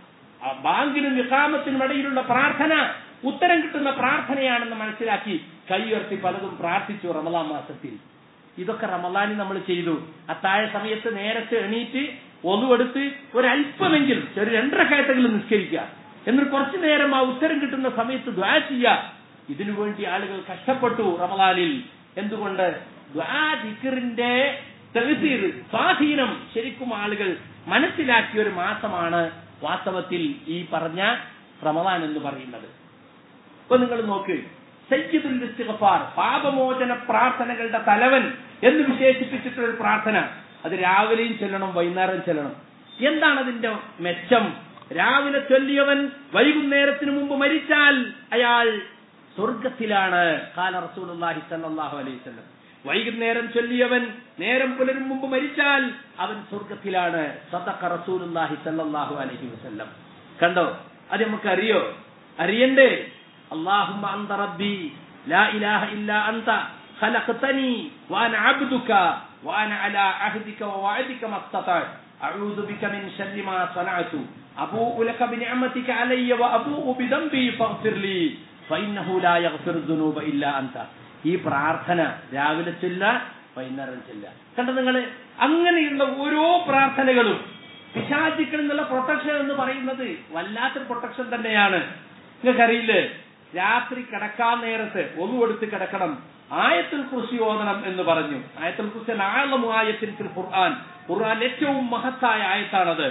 Speaker 1: ആ ബാങ്കിനും വികാമത്തിനും ഇടയിലുള്ള പ്രാർത്ഥന ഉത്തരം കിട്ടുന്ന പ്രാർത്ഥനയാണെന്ന് മനസ്സിലാക്കി കൈയുയർത്തി പലതും പ്രാർത്ഥിച്ചു റമലാൻ മാസത്തിൽ ഇതൊക്കെ റമലാനി നമ്മൾ ചെയ്തു അത്താഴ സമയത്ത് നേരത്തെ എണീറ്റ് ഒന്നുമെടുത്ത് ഒരല്പമെങ്കിലും ഒരു രണ്ടര കയറ്റെങ്കിലും നിസ്കരിക്കുക എന്നിട്ട് കുറച്ചു നേരം ആ ഉത്തരം കിട്ടുന്ന സമയത്ത് ദ്വാ ചെയ്യുക ഇതിനു വേണ്ടി ആളുകൾ കഷ്ടപ്പെട്ടു റമലാനിൽ എന്തുകൊണ്ട് ദ്വാ ദിക്കറിന്റെ തെളിസീർ സ്വാധീനം ശരിക്കും ആളുകൾ മനസ്സിലാക്കിയ ഒരു മാസമാണ് വാസ്തവത്തിൽ ഈ പറഞ്ഞ റമലാൻ എന്ന് പറയുന്നത് ഇപ്പൊ നിങ്ങൾ നോക്ക് സയ്യിദുൽ ഇസ്തിഗ്ഫാർ പാപമോചന പ്രാർത്ഥനകളുടെ തലവൻ എന്ന് വിശേഷിപ്പിച്ചിട്ടുള്ള ഒരു പ്രാർത്ഥന അത് രാവിലെയും ചെല്ലണം വൈകുന്നേരം ചെല്ലണം എന്താണ് അതിന്റെ മെച്ചം രാവിലെ ചൊല്ലിയവൻ വൈകുന്നേരത്തിന് മുമ്പ് മരിച്ചാൽ അയാൾ സ്വർഗത്തിലാണ് കാല റസൂലുള്ളാഹി സ്വല്ലല്ലാഹു അലൈഹി വസല്ലം വൈകുന്നേരം ചൊല്ലിയവൻ നേരം പുലരും മുമ്പ് മരിച്ചാൽ അവൻ സ്വർഗത്തിലാണ് സദഖ റസൂലുള്ളാഹി സ്വല്ലല്ലാഹു അലൈഹി വസല്ലം കണ്ടോ അത് നമുക്ക് അറിയോ അറിയണ്ടേ اللهم أنت ربي لا إله إلا أنت خلقتني وأنا عبدك وأنا على عهدك ووعدك ما استطعت أعوذ بك من شر ما صنعت أبوء لك بنعمتك علي وأبوء بذنبي فاغفر لي فإنه لا يغفر الذنوب إلا أنت ഈ പ്രാർത്ഥന രാവിലെ ചൊല്ല വൈകുന്നേരം ചൊല്ല കണ്ട നിങ്ങൾ അങ്ങനെയുള്ള ഓരോ പ്രാർത്ഥനകളും പിശാചിക്കളിൽ നിന്നുള്ള പ്രൊട്ടക്ഷൻ എന്ന് പറയുന്നത് വല്ലാത്തൊരു പ്രൊട്ടക്ഷൻ തന്നെയാണ് നിങ്ങൾക്കറിയില്ലേ രാത്രി കിടക്കാൻ നേരത്ത് ഒന്നു കൊടുത്ത് കിടക്കണം ആയത്തിൽ കുറിച്ച് ഓതണം എന്ന് പറഞ്ഞു ആയത്തിൽ കുറിച്ച് ആഴം ആയത്തിൽ ഖുർആൻ ഖുർആൻ ഏറ്റവും മഹത്തായ ആയത്താണത്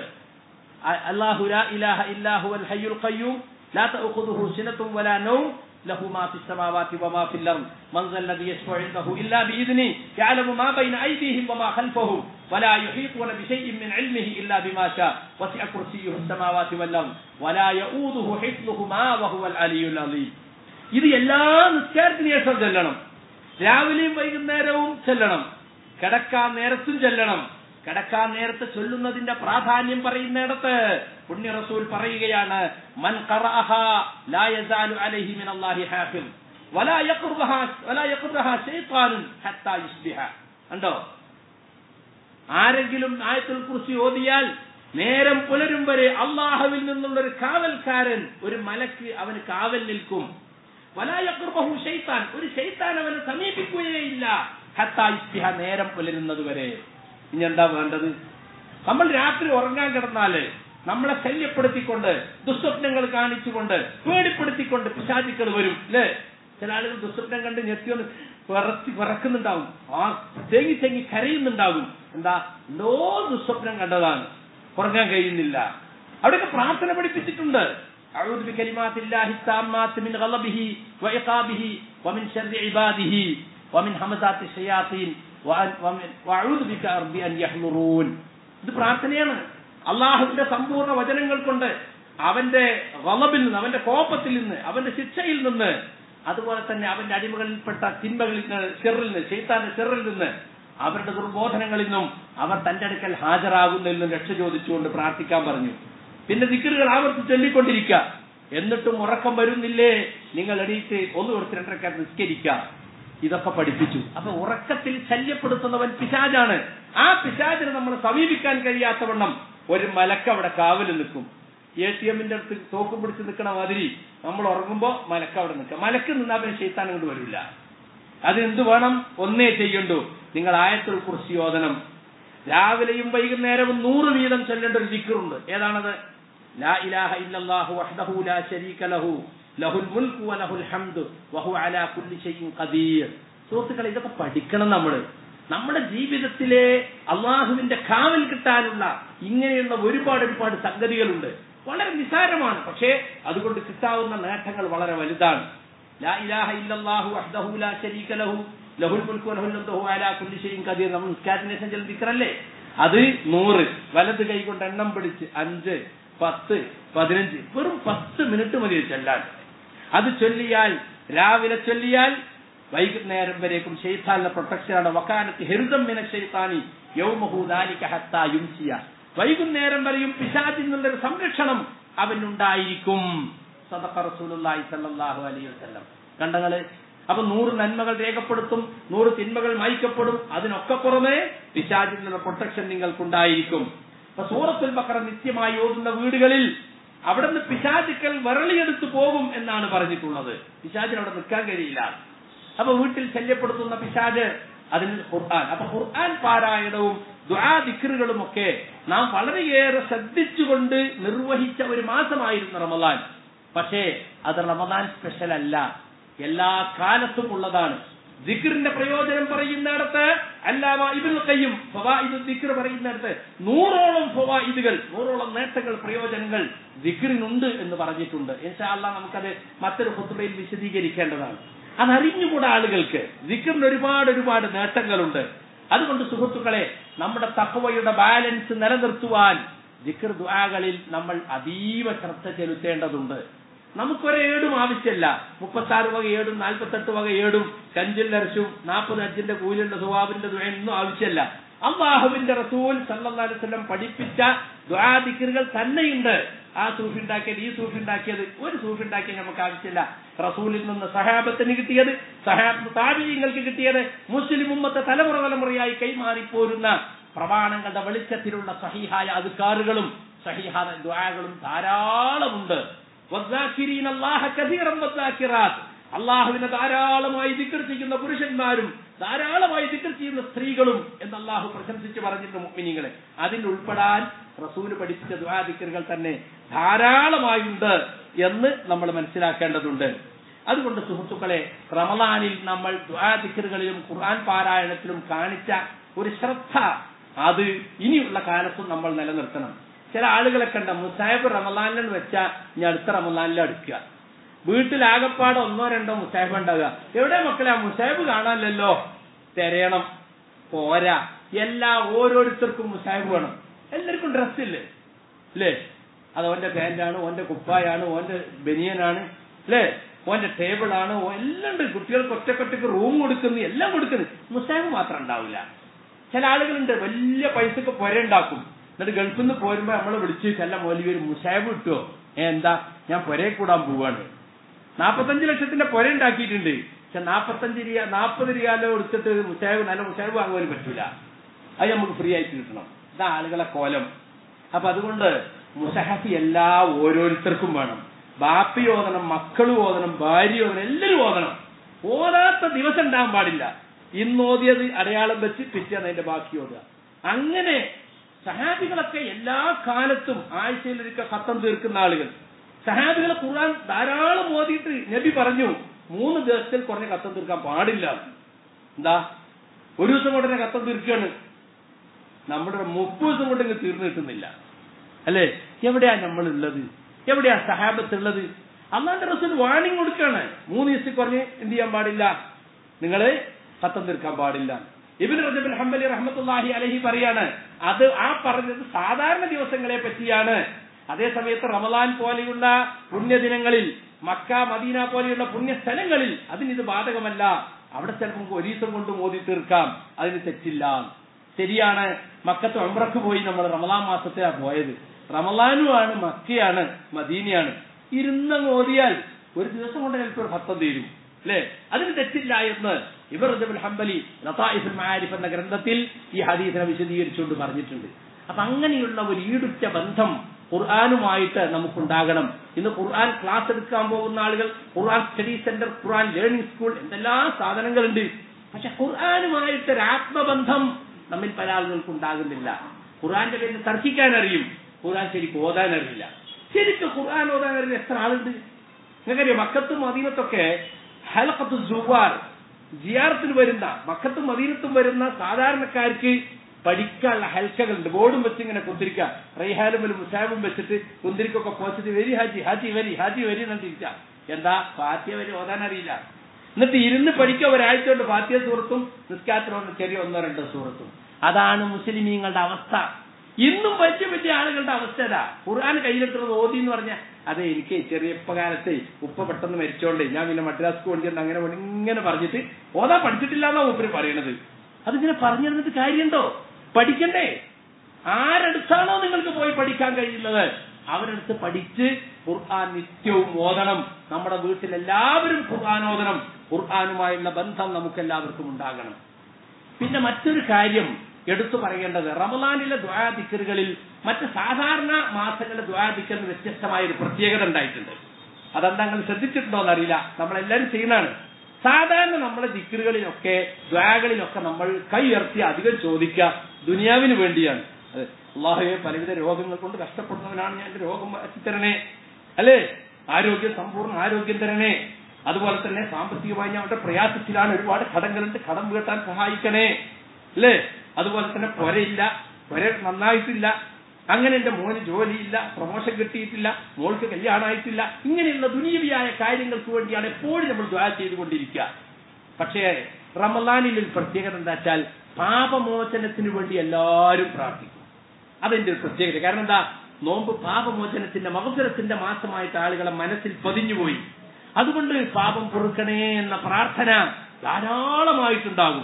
Speaker 1: അല്ലാഹു ലാ ഇലാഹ ഇല്ലാഹു അൽ ഹയ്യുൽ ഖയ്യൂം ലാ തഅഖുദുഹു സിനത്തും വലാ നൗം له ما في السماوات وما في الأرض من ذا الذي يشفع عنده إلا بإذنه يعلم ما بين أيديهم وما خلفهم ولا يحيطون بشيء من علمه إلا بما شاء وسع كرسيه السماوات والأرض ولا يؤوده حفظهما وهو العلي العظيم ഇത് എല്ലാ നിസ്കാരത്തിന് ശേഷം ചെല്ലണം രാവിലെയും വൈകുന്നേരവും ചെല്ലണം കിടക്കാൻ നേരത്തും ചെല്ലണം കിടക്കാൻ നേരത്തെ ചൊല്ലുന്നതിന്റെ പ്രാധാന്യം പറയുന്നിടത്ത് പുണ്യ റസൂൽ പറയുകയാണ് മൻ ഖറഅഹ ലാ യസാലു അലൈഹി മിനല്ലാഹി ഹാഫിൽ വലാ യഖ്റുബഹ വലാ യഖ്റുബഹ ശൈത്താനുൻ ഹത്താ യുസ്ബിഹ കണ്ടോ ആരെങ്കിലും ആയത്തുൽ കുറിച്ച് ഓതിയാൽ നേരം പുലരും വരെ അള്ളാഹുവിൽ നിന്നുള്ള ഒരു കാവൽക്കാരൻ ഒരു മലക്ക് അവന് കാവൽ നിൽക്കും വലായക്കുർബഹു ഷെയ്ത്താൻ ഒരു ഷെയ്ത്താൻ അവനെ സമീപിക്കുകയില്ല ഹത്താ ഇസ്തിഹ നേരം പുലരുന്നത് വരെ ഇനി എന്താ വേണ്ടത് നമ്മൾ രാത്രി ഉറങ്ങാൻ കിടന്നാല് നമ്മളെ ശല്യപ്പെടുത്തിക്കൊണ്ട് ദുസ്വപ്നങ്ങൾ കാണിച്ചുകൊണ്ട് പേടിപ്പെടുത്തിക്കൊണ്ട് പിശാചുക്കൾ വരും അല്ലേ ചില ആളുകൾ ദുസ്വപ്നം കണ്ട് ഞെത്തിയൊന്ന് വിറച്ച് വിറക്കുന്നുണ്ടാവും ആ തേങ്ങി തേങ്ങി കരയുന്നുണ്ടാകും എന്താ എന്തോ ദുസ്വപ്നം കണ്ടതാണ് ഉറങ്ങാൻ കഴിയുന്നില്ല അവിടെയൊക്കെ പ്രാർത്ഥന പഠിപ്പിച്ചിട്ടുണ്ട് أعوذ بكلمات الله التامات من غضبه وعقابه ومن شر عباده ومن همزات الشياطين وأن- ومن- وأعوذ بك رب أن يحضرون ഇത് പ്രാർത്ഥനയാണ് അള്ളാഹുവിന്റെ സമ്പൂർണ്ണ വചനങ്ങൾ കൊണ്ട് അവന്റെ വളബിൽ നിന്ന് അവന്റെ കോപത്തിൽ നിന്ന് അവന്റെ ശിക്ഷയിൽ നിന്ന് അതുപോലെ തന്നെ അവന്റെ അടിമകളിൽപ്പെട്ട തിന്മകളിൽ നിന്ന് ചെറിൽ നിന്ന് ചെയ്ത്താന്റെ ചെറിൽ നിന്ന് അവരുടെ ദുർബോധനങ്ങളിൽ നിന്നും അവർ തന്റെ അടുക്കൽ ഹാജരാകുന്നതിൽ നിന്നും രക്ഷ ചോദിച്ചുകൊണ്ട് പ്രാർത്ഥിക്കാൻ പറഞ്ഞു പിന്നെ ദിക്കറുകൾ ആവർത്തിച്ച് ചൊല്ലിക്കൊണ്ടിരിക്കുക എന്നിട്ടും ഉറക്കം വരുന്നില്ലേ നിങ്ങൾ എണീറ്റ് ഒന്ന് കൊടുത്ത് രണ്ടരക്കാർ നിസ്കരിക്കുക ഇതൊക്കെ പഠിപ്പിച്ചു അപ്പൊ ഉറക്കത്തിൽ ശല്യപ്പെടുത്തുന്നവൻ പിശാജാണ് ആ പിശാചിനെ നമ്മൾ സമീപിക്കാൻ കഴിയാത്തവണ്ണം ഒരു മലക്ക് അവിടെ കാവല് നിൽക്കും എ ടി എമ്മിന്റെ അടുത്ത് തോക്കും പിടിച്ച് നിൽക്കണ മാതിരി നമ്മൾ ഉറങ്ങുമ്പോ മലക്ക് അവിടെ നിൽക്കുക മലക്ക് നിന്നാ പിന്നെ ഷെയ്ത്താൻ അങ്ങോട്ട് വരില്ല അത് എന്ത് വേണം ഒന്നേ ചെയ്യണ്ടു നിങ്ങൾ ആയത്തുൽ കുറിച്ച് യോധനം രാവിലെയും വൈകുന്നേരവും നൂറ് വീതം ചൊല്ലേണ്ട ഒരു ദിക്കറുണ്ട് ഏതാണത് ലാ ഇലാഹ ഇല്ലല്ലാഹു വഹ്ദഹു ലാ ശരീക ലഹു ലഹുൽ മുൽക്കു വലഹുൽ ഹംദു വഹു അലാ കുല്ലി ഷൈഇൻ ഖദീർ സുഹൃത്തുക്കളെ ഇതൊക്കെ പഠിക്കണം നമ്മള് നമ്മുടെ ജീവിതത്തിലെ അള്ളാഹുവിന്റെ കാവൽ കിട്ടാനുള്ള ഇങ്ങനെയുള്ള ഒരുപാട് ഒരുപാട് സംഗതികളുണ്ട് വളരെ നിസാരമാണ് പക്ഷേ അതുകൊണ്ട് കിട്ടാവുന്ന നേട്ടങ്ങൾ വളരെ വലുതാണ് ലാ ഇലാഹ ഇല്ലല്ലാഹു വഹ്ദഹു ലാ ശരീക ലഹു ലഹുൽ മുൽക്കു വലഹുൽ ഹംദു വഹു അലാ കുല്ലി ഷൈഇൻ ഖദീർ നമ്മൾ നിസ്കാരത്തിന് ശേഷം ചില ദിക്റല്ലേ അത് നൂറ് വലത് കൈ കൊണ്ട് എണ്ണം പിടിച്ച് അഞ്ച് പത്ത് പതിനഞ്ച് വെറും പത്ത് മിനിറ്റ് മതി ചെല്ലാൻ അത് ചൊല്ലിയാൽ രാവിലെ ചൊല്ലിയാൽ വൈകുന്നേരം വരേക്കും ഷെയ്ത്താന്റെ പ്രൊട്ടക്ഷനാണ് വക്കാനത്ത് ഹെരുദം മിന ഷെയ്ത്താനി യൗമഹു ദാലിക ഹത്താ യുംസിയ വൈകുന്നേരം വരെയും പിശാചിൽ നിന്നുള്ളൊരു സംരക്ഷണം അവനുണ്ടായിരിക്കും സദഖ റസൂലുള്ളാഹി സ്വല്ലല്ലാഹു അലൈഹി വസല്ലം കണ്ടങ്ങള് അപ്പൊ നൂറ് നന്മകൾ രേഖപ്പെടുത്തും നൂറ് തിന്മകൾ മായ്ക്കപ്പെടും അതിനൊക്കെ പുറമെ പിശാചിൽ നിന്നുള്ള പ്രൊട്ടക്ഷൻ നിങ്ങൾക്കുണ്ടായിരിക്കും അപ്പൊ സൂറത്തുൽ ബക്കറ നിത്യമായി ഓതുന്ന വീടുകളിൽ അവിടെ നിന്ന് പിശാചുക്കൾ വിരളിയെടുത്ത് പോകും എന്നാണ് പറഞ്ഞിട്ടുള്ളത് പിശാചിന് അവിടെ നിൽക്കാൻ കഴിയില്ല അപ്പൊ വീട്ടിൽ ശല്യപ്പെടുത്തുന്ന പിശാജ് അതിന് ഖുർആൻ അപ്പൊ ഖുർആൻ പാരായണവും ദുആ ദിക്റുകളും ഒക്കെ നാം വളരെയേറെ ശ്രദ്ധിച്ചുകൊണ്ട് നിർവഹിച്ച ഒരു മാസമായിരുന്നു റമദാൻ പക്ഷേ അത് റമദാൻ സ്പെഷ്യൽ അല്ല എല്ലാ കാലത്തും ഉള്ളതാണ് ദിക്റിന്റെ പ്രയോജനം പറയുന്നിടത്ത് അല്ലാമ ഇബിൽ കയ്യും ഫവായിദ് ദിക്ർ പറയുന്നിടത്ത് നൂറോളം ഫവായിദുകൾ നൂറോളം നേട്ടങ്ങൾ പ്രയോജനങ്ങൾ ദിക്റിനുണ്ട് എന്ന് പറഞ്ഞിട്ടുണ്ട് ഇൻഷാ അല്ലാ നമുക്കത് മറ്റൊരു ഹുത്തുബയിൽ വിശദീകരിക്കേണ്ടതാണ് അതറിഞ്ഞുകൂടാ ആളുകൾക്ക് ദിക്റിന് ഒരുപാട് ഒരുപാട് നേട്ടങ്ങളുണ്ട് അതുകൊണ്ട് സുഹൃത്തുക്കളെ നമ്മുടെ തക്കവയുടെ ബാലൻസ് നിലനിർത്തുവാൻ ദിക്ർ ദുആകളിൽ നമ്മൾ അതീവ ശ്രദ്ധ ചെലുത്തേണ്ടതുണ്ട് നമുക്കൊരു ഏടും ആവശ്യമല്ല മുപ്പത്തി ആറ് വക ഏടും നാൽപ്പത്തെട്ട് വക ഏടും കഞ്ചില്ലരശും നാൽപ്പത് അഞ്ചിന്റെ കൂലിന്റെ സുവാബിന്റെ ഒന്നും ആവശ്യമല്ല അള്ളാഹുവിന്റെ റസൂൽ സല്ലല്ലാഹു അലൈഹി വസല്ലം പഠിപ്പിച്ച ദ്വാദിക്കറുകൾ തന്നെയുണ്ട് ആ സൂഫി ഉണ്ടാക്കിയത് ഈ സൂഫി ഉണ്ടാക്കിയത് ഒരു സൂഫി ഉണ്ടാക്കിയത് നമുക്ക് ആവശ്യമില്ല റസൂലിൽ നിന്ന് സഹാബത്തിന് കിട്ടിയത് സഹാബ് താബിയങ്ങൾക്ക് കിട്ടിയത് മുസ്ലിം ഉമ്മത്തെ തലമുറ തലമുറയായി കൈമാറിപ്പോരുന്ന പ്രമാണങ്ങളുടെ വെളിച്ചത്തിലുള്ള സഹിഹായ അതുക്കാറുകളും സഹിഹായ ദ്വാകളും ധാരാളമുണ്ട് വദ്ദാക്കിരീന അല്ലാഹ കസീറൻ വദ്ദാക്കിറാത്ത് അള്ളാഹുവിനെ ധാരാളമായി ദിക്കർ ചെയ്യുന്ന പുരുഷന്മാരും ധാരാളമായി ദിക്കർ ചെയ്യുന്ന സ്ത്രീകളും എന്ന് അള്ളാഹു പ്രശംസിച്ച് പറഞ്ഞിട്ടുണ്ട് മുഗ്മിനികളെ അതിൽ ഉൾപ്പെടാൻ റസൂല് പഠിപ്പിച്ച ദ്വാദിക്കറുകൾ തന്നെ ധാരാളമായുണ്ട് എന്ന് നമ്മൾ മനസ്സിലാക്കേണ്ടതുണ്ട് അതുകൊണ്ട് സുഹൃത്തുക്കളെ റമദാനിൽ നമ്മൾ ദ്വാദിക്കറുകളിലും ഖുർആൻ പാരായണത്തിലും കാണിച്ച ഒരു ശ്രദ്ധ അത് ഇനിയുള്ള കാലത്തും നമ്മൾ നിലനിർത്തണം ചില ആളുകളെ കണ്ട മുസാഹിബ് റമദാനിൽ വെച്ചാൽ ഇനി അടുത്ത റമദാനിൽ അടുക്കുക വീട്ടിലാകപ്പാടെ ഒന്നോ രണ്ടോ മുസാഹിബ് ഉണ്ടാകുക എവിടെ മക്കളെ ആ മുസാഹിബ് കാണാനല്ലോ തിരയണം പോരാ എല്ലാ ഓരോരുത്തർക്കും മുസാഹിബ് വേണം എല്ലാവർക്കും ഡ്രസ് ഇല്ലേ അല്ലേ അത് ഓന്റെ പാന്റാണ് ഓന്റെ കുപ്പായാണ് ഓന്റെ ബനിയനാണ് അല്ലേ ഓന്റെ ടേബിളാണ് എല്ലാം ഉണ്ട് കുട്ടികൾക്ക് ഒറ്റക്കൊറ്റക്ക് റൂം കൊടുക്കുന്നു എല്ലാം കൊടുക്കുന്നു മുസാഹിബ് മാത്രം ഉണ്ടാവില്ല ചില ആളുകളുണ്ട് വലിയ പൈസക്ക് പുര ഉണ്ടാക്കും എന്നിട്ട് ഗൾഫിൽ നിന്ന് പോരുമ്പോ നമ്മളെ വിളിച്ച് ചെല്ല മൗലവി ഒരു മുസാഹിബ് കിട്ടുമോ ഏ എന്താ ഞാൻ പുരയെ കൂടാൻ പോവാണ് നാപ്പത്തഞ്ച് ലക്ഷത്തിന്റെ പുര ഉണ്ടാക്കിയിട്ടുണ്ട് പക്ഷെ നാപ്പത്തഞ്ച് റിയ നാപ്പത് റിയാലോ എടുത്തിട്ട് മുസാബ് നല്ല മുസാബ് വാങ്ങുവാനും പറ്റൂല അത് നമുക്ക് ഫ്രീ ആയിട്ട് കിട്ടണം ഇതാ ആളുകളെ കോലം അപ്പൊ അതുകൊണ്ട് മുസഹഫി എല്ലാ ഓരോരുത്തർക്കും വേണം ബാപ്പി ഓതണം മക്കൾ ഓതണം ഭാര്യ ഓതണം എല്ലാവരും ഓതണം ഓതാത്ത ദിവസം ഉണ്ടാകാൻ പാടില്ല ഇന്ന് ഓതിയത് അടയാളം വെച്ച് പിറ്റേന്ന് അതിന്റെ ബാക്കി ഓതുക അങ്ങനെ സഹാബികളൊക്കെ എല്ലാ കാലത്തും ആഴ്ചയിലൊരിക്കൽ ഖത്തം തീർക്കുന്ന ആളുകൾ സഹാബികളെ ഖുർആൻ ധാരാളം ഓതിയിട്ട് നബി പറഞ്ഞു മൂന്ന് ദിവസത്തിൽ കുറഞ്ഞ കത്തം തീർക്കാൻ പാടില്ല എന്താ ഒരു ദിവസം കൊണ്ട് തന്നെ കത്തം തീർക്കുകയാണ് നമ്മുടെ മുപ്പത് ദിവസം കൊണ്ട് ഇങ്ങ് തീർന്നു കിട്ടുന്നില്ല അല്ലേ എവിടെയാ നമ്മൾ ഉള്ളത് എവിടെയാ സഹാബത്ത് ഉള്ളത് അള്ളാന്റെ റസൂൽ വാണിംഗ് കൊടുക്കുകയാണ് മൂന്ന് ദിവസത്തിൽ കുറഞ്ഞ് എന്ത് ചെയ്യാൻ പാടില്ല നിങ്ങള് കത്തം തീർക്കാൻ പാടില്ല ഇബിൻ റജബിൻ ഹംബലി റഹ്മത്തുല്ലാഹി അലഹി പറയാണ് അത് ആ പറഞ്ഞത് സാധാരണ ദിവസങ്ങളെ പറ്റിയാണ് അതേ സമയത്ത് റമദാൻ പോലെയുള്ള പുണ്യദിനങ്ങളിൽ മക്ക മദീന പോലെയുള്ള പുണ്യ സ്ഥലങ്ങളിൽ അതിന് ഇത് ബാധകമല്ല അവിടെ ചിലപ്പോൾ നമുക്ക് ഒരു ദിവസം കൊണ്ട് മോദി തീർക്കാം അതിന് തെറ്റില്ല ശരിയാണ് മക്കത്ത് ഒമ്രക്ക് പോയി നമ്മൾ റമദാൻ മാസത്തിലാണ് പോയത് റമദാനുമാണ് മക്കയാണ് മദീനയാണ് ഇരുന്നങ്ങ് ഓതിയാൽ ഒരു ദിവസം കൊണ്ട് ചിലപ്പോൾ ഒരു ഭക്തം തീരും അല്ലേ അതിന് തെറ്റില്ല എന്ന് ഇവർ റജബുൽ ഹംബലി ലതായിഫുൽ മാരിഫ് എന്ന ഗ്രന്ഥത്തിൽ ഈ ഹദീസിനെ വിശദീകരിച്ചുകൊണ്ട് പറഞ്ഞിട്ടുണ്ട് അപ്പൊ അങ്ങനെയുള്ള ഒരു ഈടുറ്റ ബന്ധം ഖുർആാനുമായിട്ട് നമുക്കുണ്ടാകണം ഇന്ന് ഖുർആൻ ക്ലാസ് എടുക്കാൻ പോകുന്ന ആളുകൾ Quran study centre Quran learning school എന്തെല്ലാം സാധനങ്ങളുണ്ട് പക്ഷെ ഖുർആാനുമായിട്ട് ഒരു ആത്മബന്ധം നമ്മിൽ പല ആളുകൾക്ക് ഉണ്ടാകുന്നില്ല ഖുർആന്റെ പേരിൽ തർക്കിക്കാൻ അറിയും ഖുർആൻ ശരിക്കും ഓതാൻ അറിയില്ല ശരിക്കും ഖുർആൻ ഓതാൻ അറിയുന്ന എത്ര ആളുണ്ട് നിങ്ങൾക്കറിയാം മക്കത്തും മദീനത്തൊക്കെ ഹലക്കത്ത് ജുവാർ ജിയാറത്തിന് വരുന്ന മക്കത്തും മദീനത്തും വരുന്ന സാധാരണക്കാർക്ക് പഠിക്കാനുള്ള ഹൽക്കകളുണ്ട് ബോർഡും വെച്ച് ഇങ്ങനെ കുന്തിരിക്ക റൈഹാലും ഒരു മുസാബും വെച്ചിട്ട് കുന്തിരിക്കൊക്കെ പോച്ചിട്ട് വരി ഹാജി ഹാജി വരി ഹാജി വരി എന്നിട്ടിരിക്ക എന്താ ഫാത്തിയ വരി ഓതാൻ അറിയില്ല എന്നിട്ട് ഇരുന്ന് പഠിക്കുക ഒരാഴ്ച കൊണ്ട് ഫാത്തിയ സൂറത്തും നിസ്കാരത്തിനോട് ചെറിയ ഒന്നോ രണ്ടോ സൂറത്തും അതാണ് മുസ്ലിമീങ്ങളുടെ അവസ്ഥ ഇന്നും വലിയ വലിയ ആളുകളുടെ അവസ്ഥ അതാ ഖുർആൻ കയ്യിലെടുത്തത് ഓതി എന്ന് പറഞ്ഞാൽ അതെ എനിക്ക് ചെറിയപ്പ കാലത്തെ ഉപ്പ പെട്ടെന്ന് മരിച്ചോണ്ടേ ഞാൻ പിന്നെ മദ്രാസ് കൊണ്ടിരുന്ന അങ്ങനെ പോയി ഇങ്ങനെ പറഞ്ഞിട്ട് ഓതാ പഠിച്ചിട്ടില്ല എന്നാ മൂപ്പര് പറയണത് അതിങ്ങനെ പറഞ്ഞു തന്നിട്ട് കാര്യമുണ്ടോ പഠിക്കണ്ടേ ആരടുത്താണോ നിങ്ങൾക്ക് പോയി പഠിക്കാൻ കഴിയുന്നത് അവരടുത്ത് പഠിച്ച് ഖുർആൻ നിത്യവും ഓതണം നമ്മുടെ വീട്ടിൽ എല്ലാവരും ഖുർആൻ ഓതണം ഖുർആനുമായുള്ള ബന്ധം നമുക്ക് എല്ലാവർക്കും ഉണ്ടാകണം പിന്നെ മറ്റൊരു കാര്യം എടുത്തു പറയേണ്ടത് റമദാനിലെ ദ്വാദിക്കറുകളിൽ മറ്റ് സാധാരണ മാസങ്ങളിലെ ദ്വാദിക്കറിന് വ്യത്യസ്തമായ ഒരു പ്രത്യേകത ഉണ്ടായിട്ടുണ്ട് അതെന്താ നിങ്ങൾ ശ്രദ്ധിച്ചിട്ടുണ്ടോ എന്നറിയില്ല നമ്മളെല്ലാവരും ചെയ്യുന്നതാണ് സാധാരണ നമ്മുടെ ദിക്കറുകളിലൊക്കെ ദ്വാകളിലൊക്കെ നമ്മൾ കൈ ഉയർത്തി അധികം ചോദിക്കുക ദുനിയാവിന് വേണ്ടിയാണ് അതെ അള്ളാഹുവെ പലവിധ രോഗങ്ങൾ കൊണ്ട് കഷ്ടപ്പെടുന്നവനാണ് ഞാൻ എന്റെ രോഗം തരണേ അല്ലേ ആരോഗ്യം സമ്പൂർണ്ണ ആരോഗ്യം തരണേ അതുപോലെ തന്നെ സാമ്പത്തികമായി ഞാൻ അവരുടെ പ്രയാസത്തിലാണ് ഒരുപാട് കടങ്ങളുണ്ട് കടം വീട്ടാൻ സഹായിക്കണേ അല്ലേ അതുപോലെ തന്നെ പൊരയില്ല പൊര നന്നായിട്ടില്ല അങ്ങനെ എന്റെ മോന് ജോലിയില്ല പ്രൊമോഷൻ കിട്ടിയിട്ടില്ല മോൾക്ക് കല്യാണമായിട്ടില്ല ഇങ്ങനെയുള്ള ദുനീവിയായ കാര്യങ്ങൾക്ക് വേണ്ടിയാണ് എപ്പോഴും നമ്മൾ ദ്വാ ചെയ്തുകൊണ്ടിരിക്കുക പക്ഷേ റമലാനിൽ ഒരു പ്രത്യേകത എന്താ വെച്ചാൽ പാപമോചനത്തിന് വേണ്ടി എല്ലാവരും പ്രാർത്ഥിക്കും അതെന്റെ ഒരു പ്രത്യേകത കാരണം എന്താ നോമ്പ് പാപമോചനത്തിന്റെ മകസുരത്തിന്റെ മാസമായിട്ട് ആളുകളെ മനസ്സിൽ പതിഞ്ഞുപോയി അതുകൊണ്ട് പാപം പൊറുക്കണേ എന്ന പ്രാർത്ഥന ധാരാളമായിട്ടുണ്ടാകും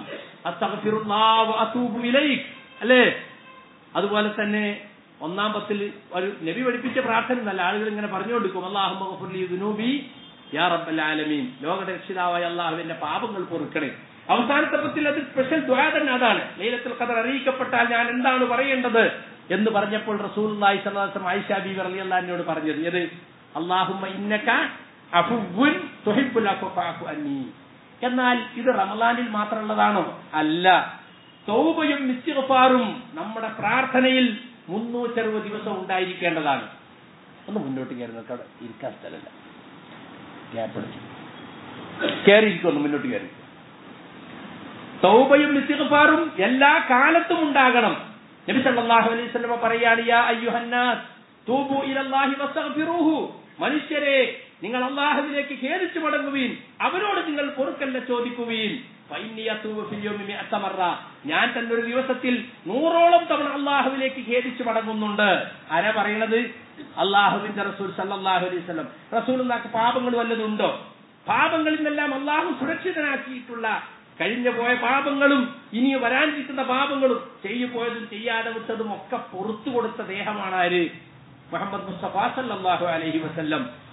Speaker 1: അല്ലേ അതുപോലെ തന്നെ ഒന്നാം പത്തിൽ ഒരു നബി പഠിപ്പിച്ച പ്രാർത്ഥന നല്ല ആളുകൾ ഇങ്ങനെ പറഞ്ഞുകൊണ്ടിരിക്കും അള്ളാഹുബി യാ റബ്ബൽ ആലമീൻ ലോക രക്ഷിതാവായ അള്ളാഹുവിന്റെ പാപങ്ങൾ പൊറുക്കണേ അവസാനത്തെ പത്തിൽ അത് സ്പെഷ്യൽ ദ്വാ തന്നെ അതാണ് ലൈലത്തിൽ ഖദർ അറിയിക്കപ്പെട്ടാൽ ഞാൻ എന്താണ് പറയേണ്ടത് എന്ന് പറഞ്ഞപ്പോൾ റസൂൽ സല്ലാസം ആയിഷ ബീബി അലി അള്ളഹാനോട് പറഞ്ഞത് ഏത് അള്ളാഹുമ്മ ഇന്നക അഫുൻ തുഹിബുൽ അഫു അന്നീ എന്നാൽ ഇത് റമലാനിൽ മാത്രമുള്ളതാണോ അല്ല തൗബയും നിശ്ചിഫാറും നമ്മുടെ പ്രാർത്ഥനയിൽ മുന്നൂറ്ററുപത് ദിവസം ഉണ്ടായിരിക്കേണ്ടതാണ് ഒന്ന് മുന്നോട്ട് കയറി നോക്കാം അവിടെ ഇരിക്കാൻ സ്ഥലമല്ല ഗ്യാപ്പ് എടുത്തു കയറിയിരിക്കുന്നു മുന്നോട്ട് കയറി തൗബയും നിശ്ചിഫാറും എല്ലാ കാലത്തും ഉണ്ടാകണം നബി സല്ലല്ലാഹു അലൈഹി വസല്ലം പറയാണ് യാ അയ്യുഹന്നാസ് തൂബു ഇലല്ലാഹി വസ്തഗ്ഫിറൂഹു മനുഷ്യരെ നിങ്ങൾ അള്ളാഹുവിലേക്ക് ഖേദിച്ചു മടങ്ങുവീൻ അവരോട് നിങ്ങൾ പൊറുക്കല്ല ചോദിക്കുവീൻ ഞാൻ തന്നെ ഒരു ദിവസത്തിൽ നൂറോളം തവണ അള്ളാഹുവിലേക്ക് ഖേദിച്ചു മടങ്ങുന്നുണ്ട് ആരാ പറയണത് അള്ളാഹുവിന്റെ റസൂൽ സല്ലാഹു അലൈഹി സ്വലം റസൂൽ പാപങ്ങൾ വല്ലതുണ്ടോ പാപങ്ങളിൽ നിന്നെല്ലാം അള്ളാഹു സുരക്ഷിതനാക്കിയിട്ടുള്ള കഴിഞ്ഞു പോയ പാപങ്ങളും ഇനി വരാനിരിക്കുന്ന പാപങ്ങളും ചെയ്തു പോയതും ചെയ്യാതെ വിട്ടതും ഒക്കെ പുറത്തു കൊടുത്ത ദേഹമാണ് ആര് മുഹമ്മദ് മുസ്തഫ സല്ലാഹു അലഹി വസ്ല്ലം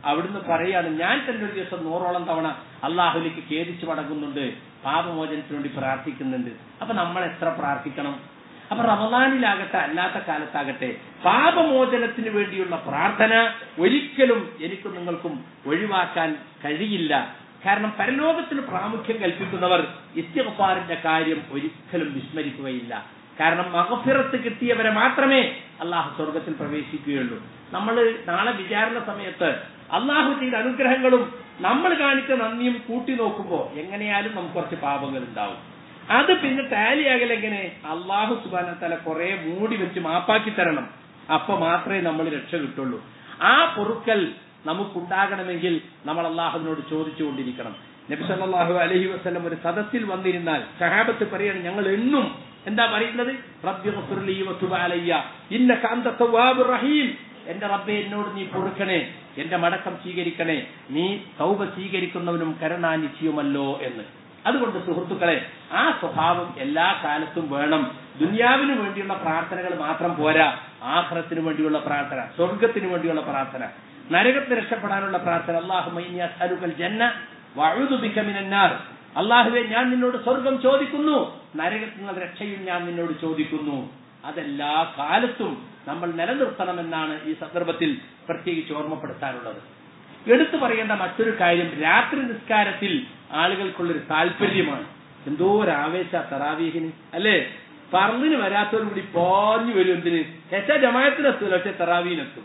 Speaker 1: അവിടുന്ന് പറയാണ് ഞാൻ തന്നെ ഒരു ദിവസം നൂറോളം തവണ അള്ളാഹുലേക്ക് ഖേദിച്ചു മടങ്ങുന്നുണ്ട് പാപമോചനത്തിന് വേണ്ടി പ്രാർത്ഥിക്കുന്നുണ്ട് അപ്പൊ നമ്മൾ എത്ര പ്രാർത്ഥിക്കണം അപ്പൊ റമദാനിലാകട്ടെ അല്ലാത്ത കാലത്താകട്ടെ പാപമോചനത്തിന് വേണ്ടിയുള്ള പ്രാർത്ഥന ഒരിക്കലും എനിക്കും നിങ്ങൾക്കും ഒഴിവാക്കാൻ കഴിയില്ല കാരണം പരലോകത്തിന് പ്രാമുഖ്യം കൽപ്പിക്കുന്നവർ ഇസ്തിഗ്ഫാറിന്റെ കാര്യം ഒരിക്കലും വിസ്മരിക്കുകയില്ല കാരണം മഹഫിറത്ത് കിട്ടിയവരെ മാത്രമേ അള്ളാഹു സ്വർഗത്തിൽ പ്രവേശിക്കുകയുള്ളൂ നമ്മൾ നാളെ വിചാരണ സമയത്ത് അള്ളാഹു ചെയ്ത അനുഗ്രഹങ്ങളും നമ്മൾ കാണിച്ച നന്ദിയും കൂട്ടി നോക്കുമ്പോൾ എങ്ങനെയാലും നമുക്ക് കുറച്ച് പാപങ്ങൾ ഉണ്ടാവും അത് പിന്നെ ടാലിയാകൽ എങ്ങനെ അള്ളാഹു സുബാന തല കുറെ മൂടി വെച്ച് മാപ്പാക്കി തരണം അപ്പൊ മാത്രമേ നമ്മൾ രക്ഷ കിട്ടുള്ളൂ ആ പൊറുക്കൽ നമുക്കുണ്ടാകണമെങ്കിൽ നമ്മൾ അള്ളാഹുവിനോട് ചോദിച്ചുകൊണ്ടിരിക്കണം നബി സല്ലല്ലാഹു അലൈഹി വസല്ലം ഒരു സദസ്സിൽ വന്നിരുന്നാൽ സഹാബത്ത് പറയാണ് ഞങ്ങൾ എന്നും എന്താ പറയുന്നത് റബ്ബി ഗഫിർലി വതുബ് അലയ്യ ഇന്നക അന്ത തവ്വാബുർ റഹീം എന്റെ റബ്ബെ എന്നോട് നീ പൊറുക്കണേ എന്റെ മടക്കം സ്വീകരിക്കണേ നീ തൗബ സ്വീകരിക്കുന്നവനും കരുണാനിശ്ചയുമല്ലോ എന്ന് അതുകൊണ്ട് സുഹൃത്തുക്കളെ ആ സ്വഭാവം എല്ലാ കാലത്തും വേണം ദുനിയാവിന് വേണ്ടിയുള്ള പ്രാർത്ഥനകൾ മാത്രം പോരാ ആഹ്റത്തിന് വേണ്ടിയുള്ള പ്രാർത്ഥന സ്വർഗത്തിന് വേണ്ടിയുള്ള പ്രാർത്ഥന നരകത്തിന് രക്ഷപ്പെടാനുള്ള പ്രാർത്ഥന അള്ളാഹു ജന്ന വഴുതുബിക്കമിനാർ അള്ളാഹുവെ ഞാൻ നിന്നോട് സ്വർഗം ചോദിക്കുന്നു നരകത്തിൽ നിന്ന് രക്ഷയും ഞാൻ നിന്നോട് ചോദിക്കുന്നു അതെല്ലാ കാലത്തും നമ്മൾ നിലനിർത്തണമെന്നാണ് ഈ സന്ദർഭത്തിൽ പ്രത്യേകിച്ച് ഓർമ്മപ്പെടുത്താനുള്ളത് എടുത്തു പറയേണ്ട മറ്റൊരു കാര്യം രാത്രി നിസ്കാരത്തിൽ ആളുകൾക്കുള്ളൊരു താല്പര്യമാണ് എന്തോ ഒരു ആവേശ തറാവീഹിന് അല്ലേ പറന്നിന് വരാത്തവരും കൂടി പോഞ്ഞു വരും എന്തിന് എച്ചാ ജമായത്തിനെത്തൂല പക്ഷെ തറാവീനെത്തും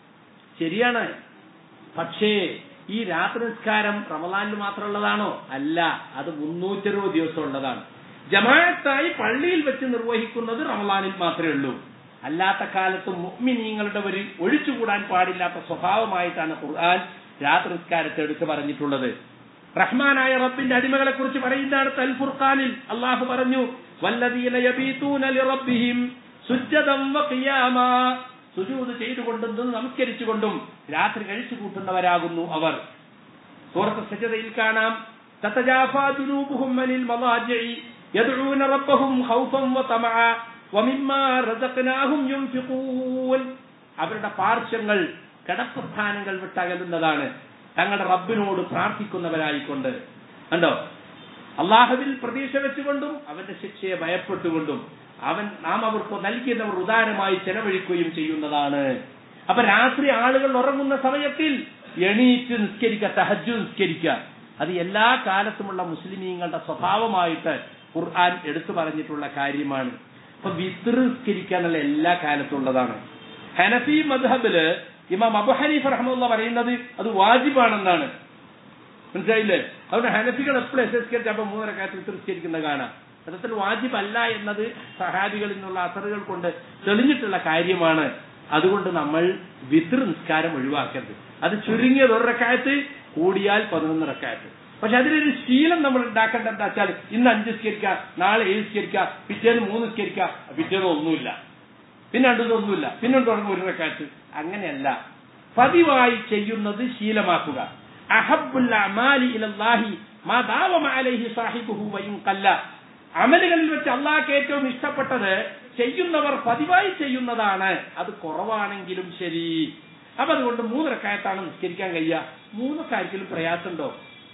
Speaker 1: ശരിയാണ് പക്ഷേ ഈ രാത്രി നിസ്കാരം റമദാനിൽ മാത്രമുള്ളതാണോ അല്ല അത് മുന്നൂറ്ററുപത് ദിവസം ഉള്ളതാണ് ജമാഅത്തായി പള്ളിയിൽ വെച്ച് നിർവഹിക്കുന്നത് റമദാനിൽ മാത്രമേ ഉള്ളൂ അല്ലാത്ത കാലത്ത് മുഅ്മിനീങ്ങളുടെ ഒരു ഒഴിച്ചുകൂടാൻ പാടില്ലാത്ത സ്വഭാവമായിട്ടാണ് ഖുർആൻ രാത്രി നിസ്കാരത്തെ എടുത്തു പറഞ്ഞിട്ടുള്ളത് റഹ്മാനായ റബ്ബിന്റെ അടിമകളെ കുറിച്ച് പറയുന്നതാണ് തൽ ഫുർഖാനിൽ അള്ളാഹു പറഞ്ഞു വല്ലദീന യബീതൂന ലിറബ്ബിഹിം സുജ്ജദം വഖിയാമാ സുജൂദ് ചെയ്തുകൊണ്ടും നമസ്കരിച്ചുകൊണ്ടും രാത്രി കഴിച്ചു കൂട്ടുന്നവരാകുന്നു അവർ സൂറത്ത് സജ്ജതയിൽ കാണാം തതജാഫാ ജുനൂബുഹും അനിൽ മളാജിഇ യദ്ഊന റബ്ബഹും ഖൗഫൻ വതമഅ വമിമ്മാ റസഖ്നാഹും യുൻഫിഖൂൻ അവരുടെ പാർശ്വങ്ങൾ കിടപ്പസ്ഥാനങ്ങൾ വിട്ടകലുന്നതാണ് തങ്ങളുടെ റബ്ബിനോട് പ്രാർത്ഥിക്കുന്നവരായിക്കൊണ്ട് കണ്ടോ അള്ളാഹുവിൽ പ്രതീക്ഷ വെച്ചുകൊണ്ടും അവന്റെ ശിക്ഷയെ ഭയപ്പെട്ടുകൊണ്ടും അവൻ നാം അവർക്ക് നൽകിയവർ ഉദാരമായി ചെലവഴിക്കുകയും ചെയ്യുന്നതാണ് അപ്പൊ രാത്രി ആളുകൾ ഉറങ്ങുന്ന സമയത്തിൽ എണീറ്റ് നിസ്കരിക്കുക തഹജു നിസ്കരിക്കുക അത് എല്ലാ കാലത്തുമുള്ള മുസ്ലിമീങ്ങളുടെ സ്വഭാവമായിട്ട് ഖുർആൻ എടുത്തു പറഞ്ഞിട്ടുള്ള കാര്യമാണ് അപ്പൊ വിത്ർ നിസ്കരിക്കാനുള്ള എല്ലാ കാലത്തും ഉള്ളതാണ് ഹനഫി മദ്ഹബില് ഇമാം അബു ഹനീഫ് റഹ്മുള്ള പറയുന്നത് അത് വാജിബാണെന്നാണ് മനസ്സിലായില്ലേ അതുകൊണ്ട് ഹനഫികൾ എപ്പോഴും എസ് എസ് അപ്പൊ മൂന്നര കാലത്ത് വിത്ർ നിസ്കരിക്കുന്ന കാണാം യഥാർത്ഥത്തിൽ വാജിബല്ല എന്നത് സഹാബികളിൽ നിന്നുള്ള അസറുകൾ കൊണ്ട് തെളിഞ്ഞിട്ടുള്ള കാര്യമാണ് അതുകൊണ്ട് നമ്മൾ വിതൃ നിസ്കാരം ഒഴിവാക്കരുത് അത് ചുരുങ്ങിയത് ഒരു റക്കായത്ത് കൂടിയാൽ പതിനൊന്ന് റക്കായത്ത് പക്ഷെ അതിലൊരു ശീലം നമ്മൾ ഉണ്ടാക്കേണ്ട എന്താ വെച്ചാൽ ഇന്ന് അഞ്ച് സ്കരിക്കുക നാളെ ഏഴ് സ്കരിക്കുക പിറ്റേന്ന് മൂന്ന് സ്കരിക്കുക പിറ്റേന്ന് ഒന്നുമില്ല പിന്നെ രണ്ടു ഒന്നുമില്ല പിന്നെ തുടങ്ങും ഒരു റക്കായത്ത് അങ്ങനെയല്ല പതിവായി ചെയ്യുന്നത് ശീലമാക്കുക അഹബുല്ല അമാലി ഇലല്ലാഹി മാ ദാവമ അലൈഹി സാഹിബുഹു വയും കല്ല അമലുകളിൽ വെച്ച് അള്ളാഹ്ക്ക് ഏറ്റവും ഇഷ്ടപ്പെട്ടത് ചെയ്യുന്നവർ പതിവായി ചെയ്യുന്നതാണ് അത് കുറവാണെങ്കിലും ശരി അപ്പൊ അതുകൊണ്ട് മൂന്നരക്കായത്താണ് നിസ്കരിക്കാൻ കഴിയുക മൂന്നക്കാര്യത്തിലും പ്രയാസമുണ്ടോ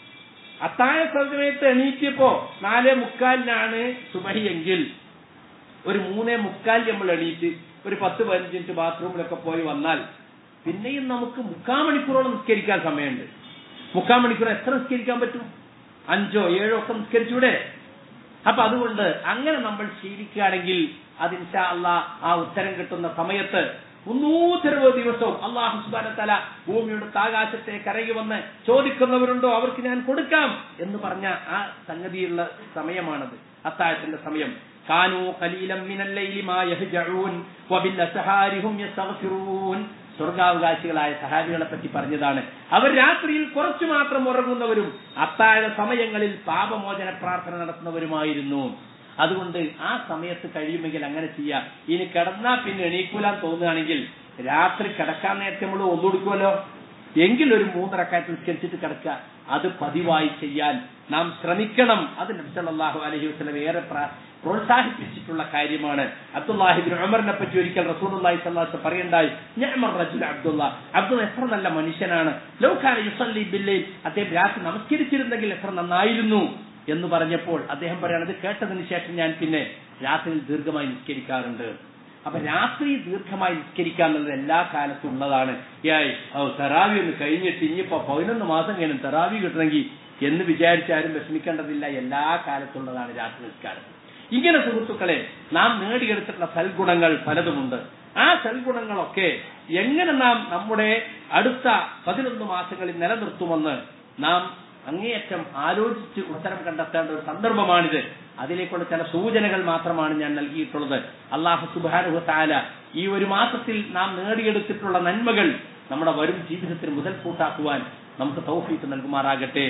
Speaker 1: അത്തായ സമയത്ത് എണീറ്റപ്പോ നാലേ മുക്കാലിനാണ് സുബഹിയെങ്കിൽ ഒരു മൂന്നേ മുക്കാലിൽ നമ്മൾ എണീറ്റ് ഒരു പത്ത് പതിനഞ്ച് മിനിറ്റ് ബാത്റൂമിലൊക്കെ പോയി വന്നാൽ പിന്നെയും നമുക്ക് മുക്കാൽ മണിക്കൂറോളം നിസ്കരിക്കാൻ സമയമുണ്ട് മുക്കാൽ മണിക്കൂർ എത്ര നിസ്കരിക്കാൻ പറ്റും അഞ്ചോ ഏഴോ ഒക്കെ നിസ്കരിച്ചൂടെ അപ്പൊ അതുകൊണ്ട് അങ്ങനെ നമ്മൾ ശീലിക്കുകയാണെങ്കിൽ അത് ഇൻഷാ അള്ളാ ആ ഉത്തരം കിട്ടുന്ന സമയത്ത് മുന്നൂറ്ററുപത് ദിവസവും അള്ളാഹു സുബാന തല ഭൂമിയുടെ ആകാശത്തെ കരകി വന്ന് ചോദിക്കുന്നവരുണ്ടോ അവർക്ക് ഞാൻ കൊടുക്കാം എന്ന് പറഞ്ഞ ആ സംഗതിയുള്ള സമയമാണത് അത്താഴത്തിന്റെ സമയം കാനു ഖലീലം മിനല്ലൈലി മാ യഹ്ജഊൻ വബിൽ അസ്ഹാരിഹും യസ്തഗ്ഫിറൂൻ സ്വർഗാവകാശികളായ സഹാബികളെ പറ്റി പറഞ്ഞതാണ് അവർ രാത്രിയിൽ കുറച്ചു മാത്രം ഉറങ്ങുന്നവരും അത്താഴ സമയങ്ങളിൽ പാപമോചന പ്രാർത്ഥന നടത്തുന്നവരുമായിരുന്നു അതുകൊണ്ട് ആ സമയത്ത് കഴിയുമെങ്കിൽ അങ്ങനെ ചെയ്യാം ഇനി കിടന്നാ പിന്നെ എണീക്കൂലാൻ തോന്നുകയാണെങ്കിൽ രാത്രി കിടക്കാൻ നേരത്തെ നമ്മൾ ഒന്നുകൊടുക്കുമല്ലോ എങ്കിൽ ഒരു മൂന്നരക്കാറ്റ് നിസ്കരിച്ചിട്ട് കിടക്കുക അത് പതിവായി ചെയ്യാൻ നാം ശ്രമിക്കണം അത് നബ്സല്ലാഹു അലഹി വസ്ലം ഏറെ പ്രോത്സാഹിപ്പിച്ചിട്ടുള്ള കാര്യമാണ് അബ്ദുല്ലാഹിബിൻ ഉമറിനെ പറ്റി ഒരിക്കൽ റസൂലുള്ളാഹി സ്വല്ലല്ലാഹു പറയണ്ടായി നിഅമർ റജുൽ അബ്ദുള്ള അബ്ദുള്ള എത്ര നല്ല മനുഷ്യനാണ് ലൗകാന യുസല്ലി ബില്ലൈൽ അദ്ദേഹം രാത്രി നമസ്കരിച്ചിരുന്നെങ്കിൽ എത്ര നന്നായിരുന്നു എന്ന് പറഞ്ഞപ്പോൾ അദ്ദേഹം പറയണത് കേട്ടതിന് ശേഷം ഞാൻ പിന്നെ രാത്രിയിൽ ദീർഘമായി നിസ്കരിക്കാറുണ്ട് അപ്പൊ രാത്രി ദീർഘമായി നിസ്കരിക്കുക എന്നുള്ളത് എല്ലാ കാലത്തും ഉള്ളതാണ് ഏയ് ഓ തെറാവി ഒന്ന് കഴിഞ്ഞിട്ട് ഇനിയിപ്പോ പതിനൊന്ന് മാസം കഴിഞ്ഞ് തെറാവി കിട്ടണമെങ്കിൽ എന്ന് വിചാരിച്ചാരും വിഷമിക്കേണ്ടതില്ല എല്ലാ കാലത്തുള്ളതാണ് രാത്രി നിസ്കാരം ഇങ്ങനെ സുഹൃത്തുക്കളെ നാം നേടിയെടുത്തിട്ടുള്ള സൽഗുണങ്ങൾ പലതുമുണ്ട് ആ സൽഗുണങ്ങളൊക്കെ എങ്ങനെ നാം നമ്മുടെ അടുത്ത പതിനൊന്ന് മാസങ്ങളിൽ നിലനിർത്തുമെന്ന് നാം അങ്ങേയറ്റം ആലോചിച്ച് ഉത്തരം കണ്ടെത്തേണ്ട ഒരു സന്ദർഭമാണിത് അതിലേക്കുള്ള ചില സൂചനകൾ മാത്രമാണ് ഞാൻ നൽകിയിട്ടുള്ളത് അള്ളാഹു സുബാനുഹു താല ഈ ഒരു മാസത്തിൽ നാം നേടിയെടുത്തിട്ടുള്ള നന്മകൾ നമ്മുടെ വരും ജീവിതത്തിന് മുതൽക്കൂട്ടാക്കുവാൻ നമുക്ക് തൗഫീക്ക് നൽകുമാറാകട്ടെ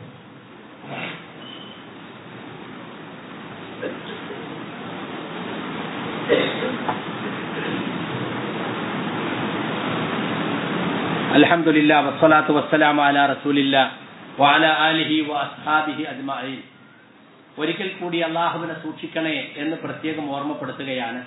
Speaker 1: അൽഹംദുലില്ലാ വസ്സലാത്തു വസ്സലാം അലാ റസൂലില്ലാ വാല ആലിഹി വഅസ്ഹാബിഹി അജ്മഈൻ ഒരിക്കൽ കൂടി അള്ളാഹുവിനെ സൂക്ഷിക്കണേ എന്ന് പ്രത്യേകം ഓർമ്മപ്പെടുത്തുകയാണ്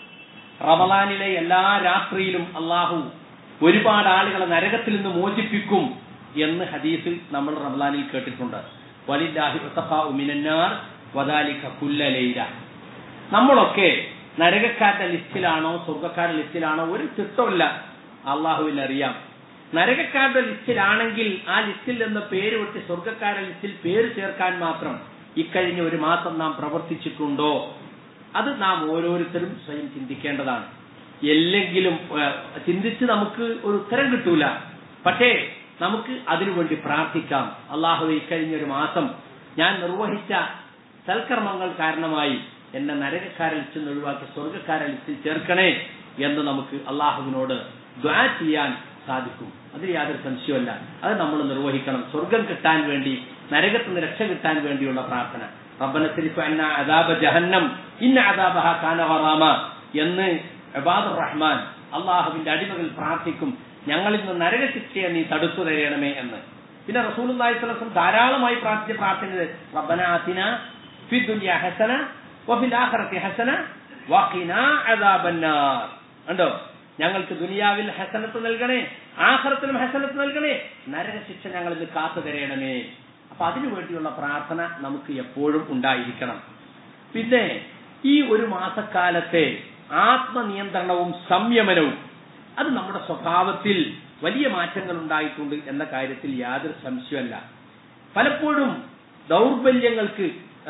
Speaker 1: റമലാനിലെ എല്ലാ രാത്രിയിലും അള്ളാഹു ഒരുപാട് ആളുകളെ നരകത്തിൽ നിന്ന് മോചിപ്പിക്കും എന്ന് ഹദീസിൽ നമ്മൾ റമലാനിൽ കേട്ടിട്ടുണ്ട് വലില്ലാഹി മിനന്നാർ വദാലിക കുല്ല ലൈല നമ്മളൊക്കെ നരകക്കാരുടെ ലിസ്റ്റിലാണോ സ്വർഗക്കാരുടെ ലിസ്റ്റിലാണോ ഒരു ചിട്ടമില്ല അള്ളാഹുവിൽ അറിയാം നരകക്കാരുടെ ലിസ്റ്റിലാണെങ്കിൽ ആ ലിസ്റ്റിൽ നിന്ന് പേര് വിട്ട് സ്വർഗക്കാരുടെ ലിസ്റ്റിൽ പേര് ചേർക്കാൻ മാത്രം ഇക്കഴിഞ്ഞ ഒരു മാസം നാം പ്രവർത്തിച്ചിട്ടുണ്ടോ അത് നാം ഓരോരുത്തരും സ്വയം ചിന്തിക്കേണ്ടതാണ് എല്ലെങ്കിലും ചിന്തിച്ച് നമുക്ക് ഒരു ഉത്തരം കിട്ടൂല പക്ഷേ നമുക്ക് അതിനുവേണ്ടി പ്രാർത്ഥിക്കാം അള്ളാഹു ഇക്കഴിഞ്ഞ ഒരു മാസം ഞാൻ നിർവഹിച്ച സൽക്കർമ്മങ്ങൾ കാരണമായി എന്നെ നരകക്കാരെ ലിസ്റ്റിൽ നിന്ന് ഒഴിവാക്കി സ്വർഗക്കാരെ ലിസ്റ്റിൽ ചേർക്കണേ എന്ന് നമുക്ക് അള്ളാഹുവിനോട് ദ്വാ ചെയ്യാൻ സാധിക്കും അതിൽ യാതൊരു സംശയമല്ല അത് നമ്മൾ നിർവഹിക്കണം സ്വർഗം കിട്ടാൻ വേണ്ടി നരകത്ത് നിന്ന് രക്ഷ കിട്ടാൻ വേണ്ടിയുള്ള പ്രാർത്ഥന റബ്ബന സിരിഫ് അന്ന അദാബ ജഹന്നം ഇന്ന അദാബഹ കാന വറാമ എന്ന് അബാദുർ റഹ്മാൻ അള്ളാഹുവിന്റെ അടിമകൾ പ്രാർത്ഥിക്കും ഞങ്ങളിൽ നിന്ന് നരകശിക്ഷയെ നീ തടുത്തു തരയണമേ എന്ന് പിന്നെ റസൂലുള്ളാഹി സ്വലം ധാരാളമായി പ്രാർത്ഥിച്ച പ്രാർത്ഥന റബ്ബന ആതിന ഫി ദുനിയ ഹസന വഫിൽ ആഖിറതി ഹസന വഖിനാ അദാബന്നാർ ഉണ്ടോ ഞങ്ങൾക്ക് ദുനിയാവിൽ ഹസനത്ത് നൽകണേ ആഹ്റത്തിലും ഹസനത്ത് നൽകണേ നരകശിക്ഷ ഞങ്ങളിൽ നിന്ന് കാത്തു തരയണമേ അപ്പൊ അതിനു വേണ്ടിയുള്ള പ്രാർത്ഥന നമുക്ക് എപ്പോഴും ഉണ്ടായിരിക്കണം പിന്നെ ഈ ഒരു മാസക്കാലത്തെ ആത്മനിയന്ത്രണവും സംയമനവും അത് നമ്മുടെ സ്വഭാവത്തിൽ വലിയ മാറ്റങ്ങൾ ഉണ്ടായിട്ടുണ്ട് എന്ന കാര്യത്തിൽ യാതൊരു സംശയമല്ല പലപ്പോഴും ദൗർബല്യങ്ങൾക്ക്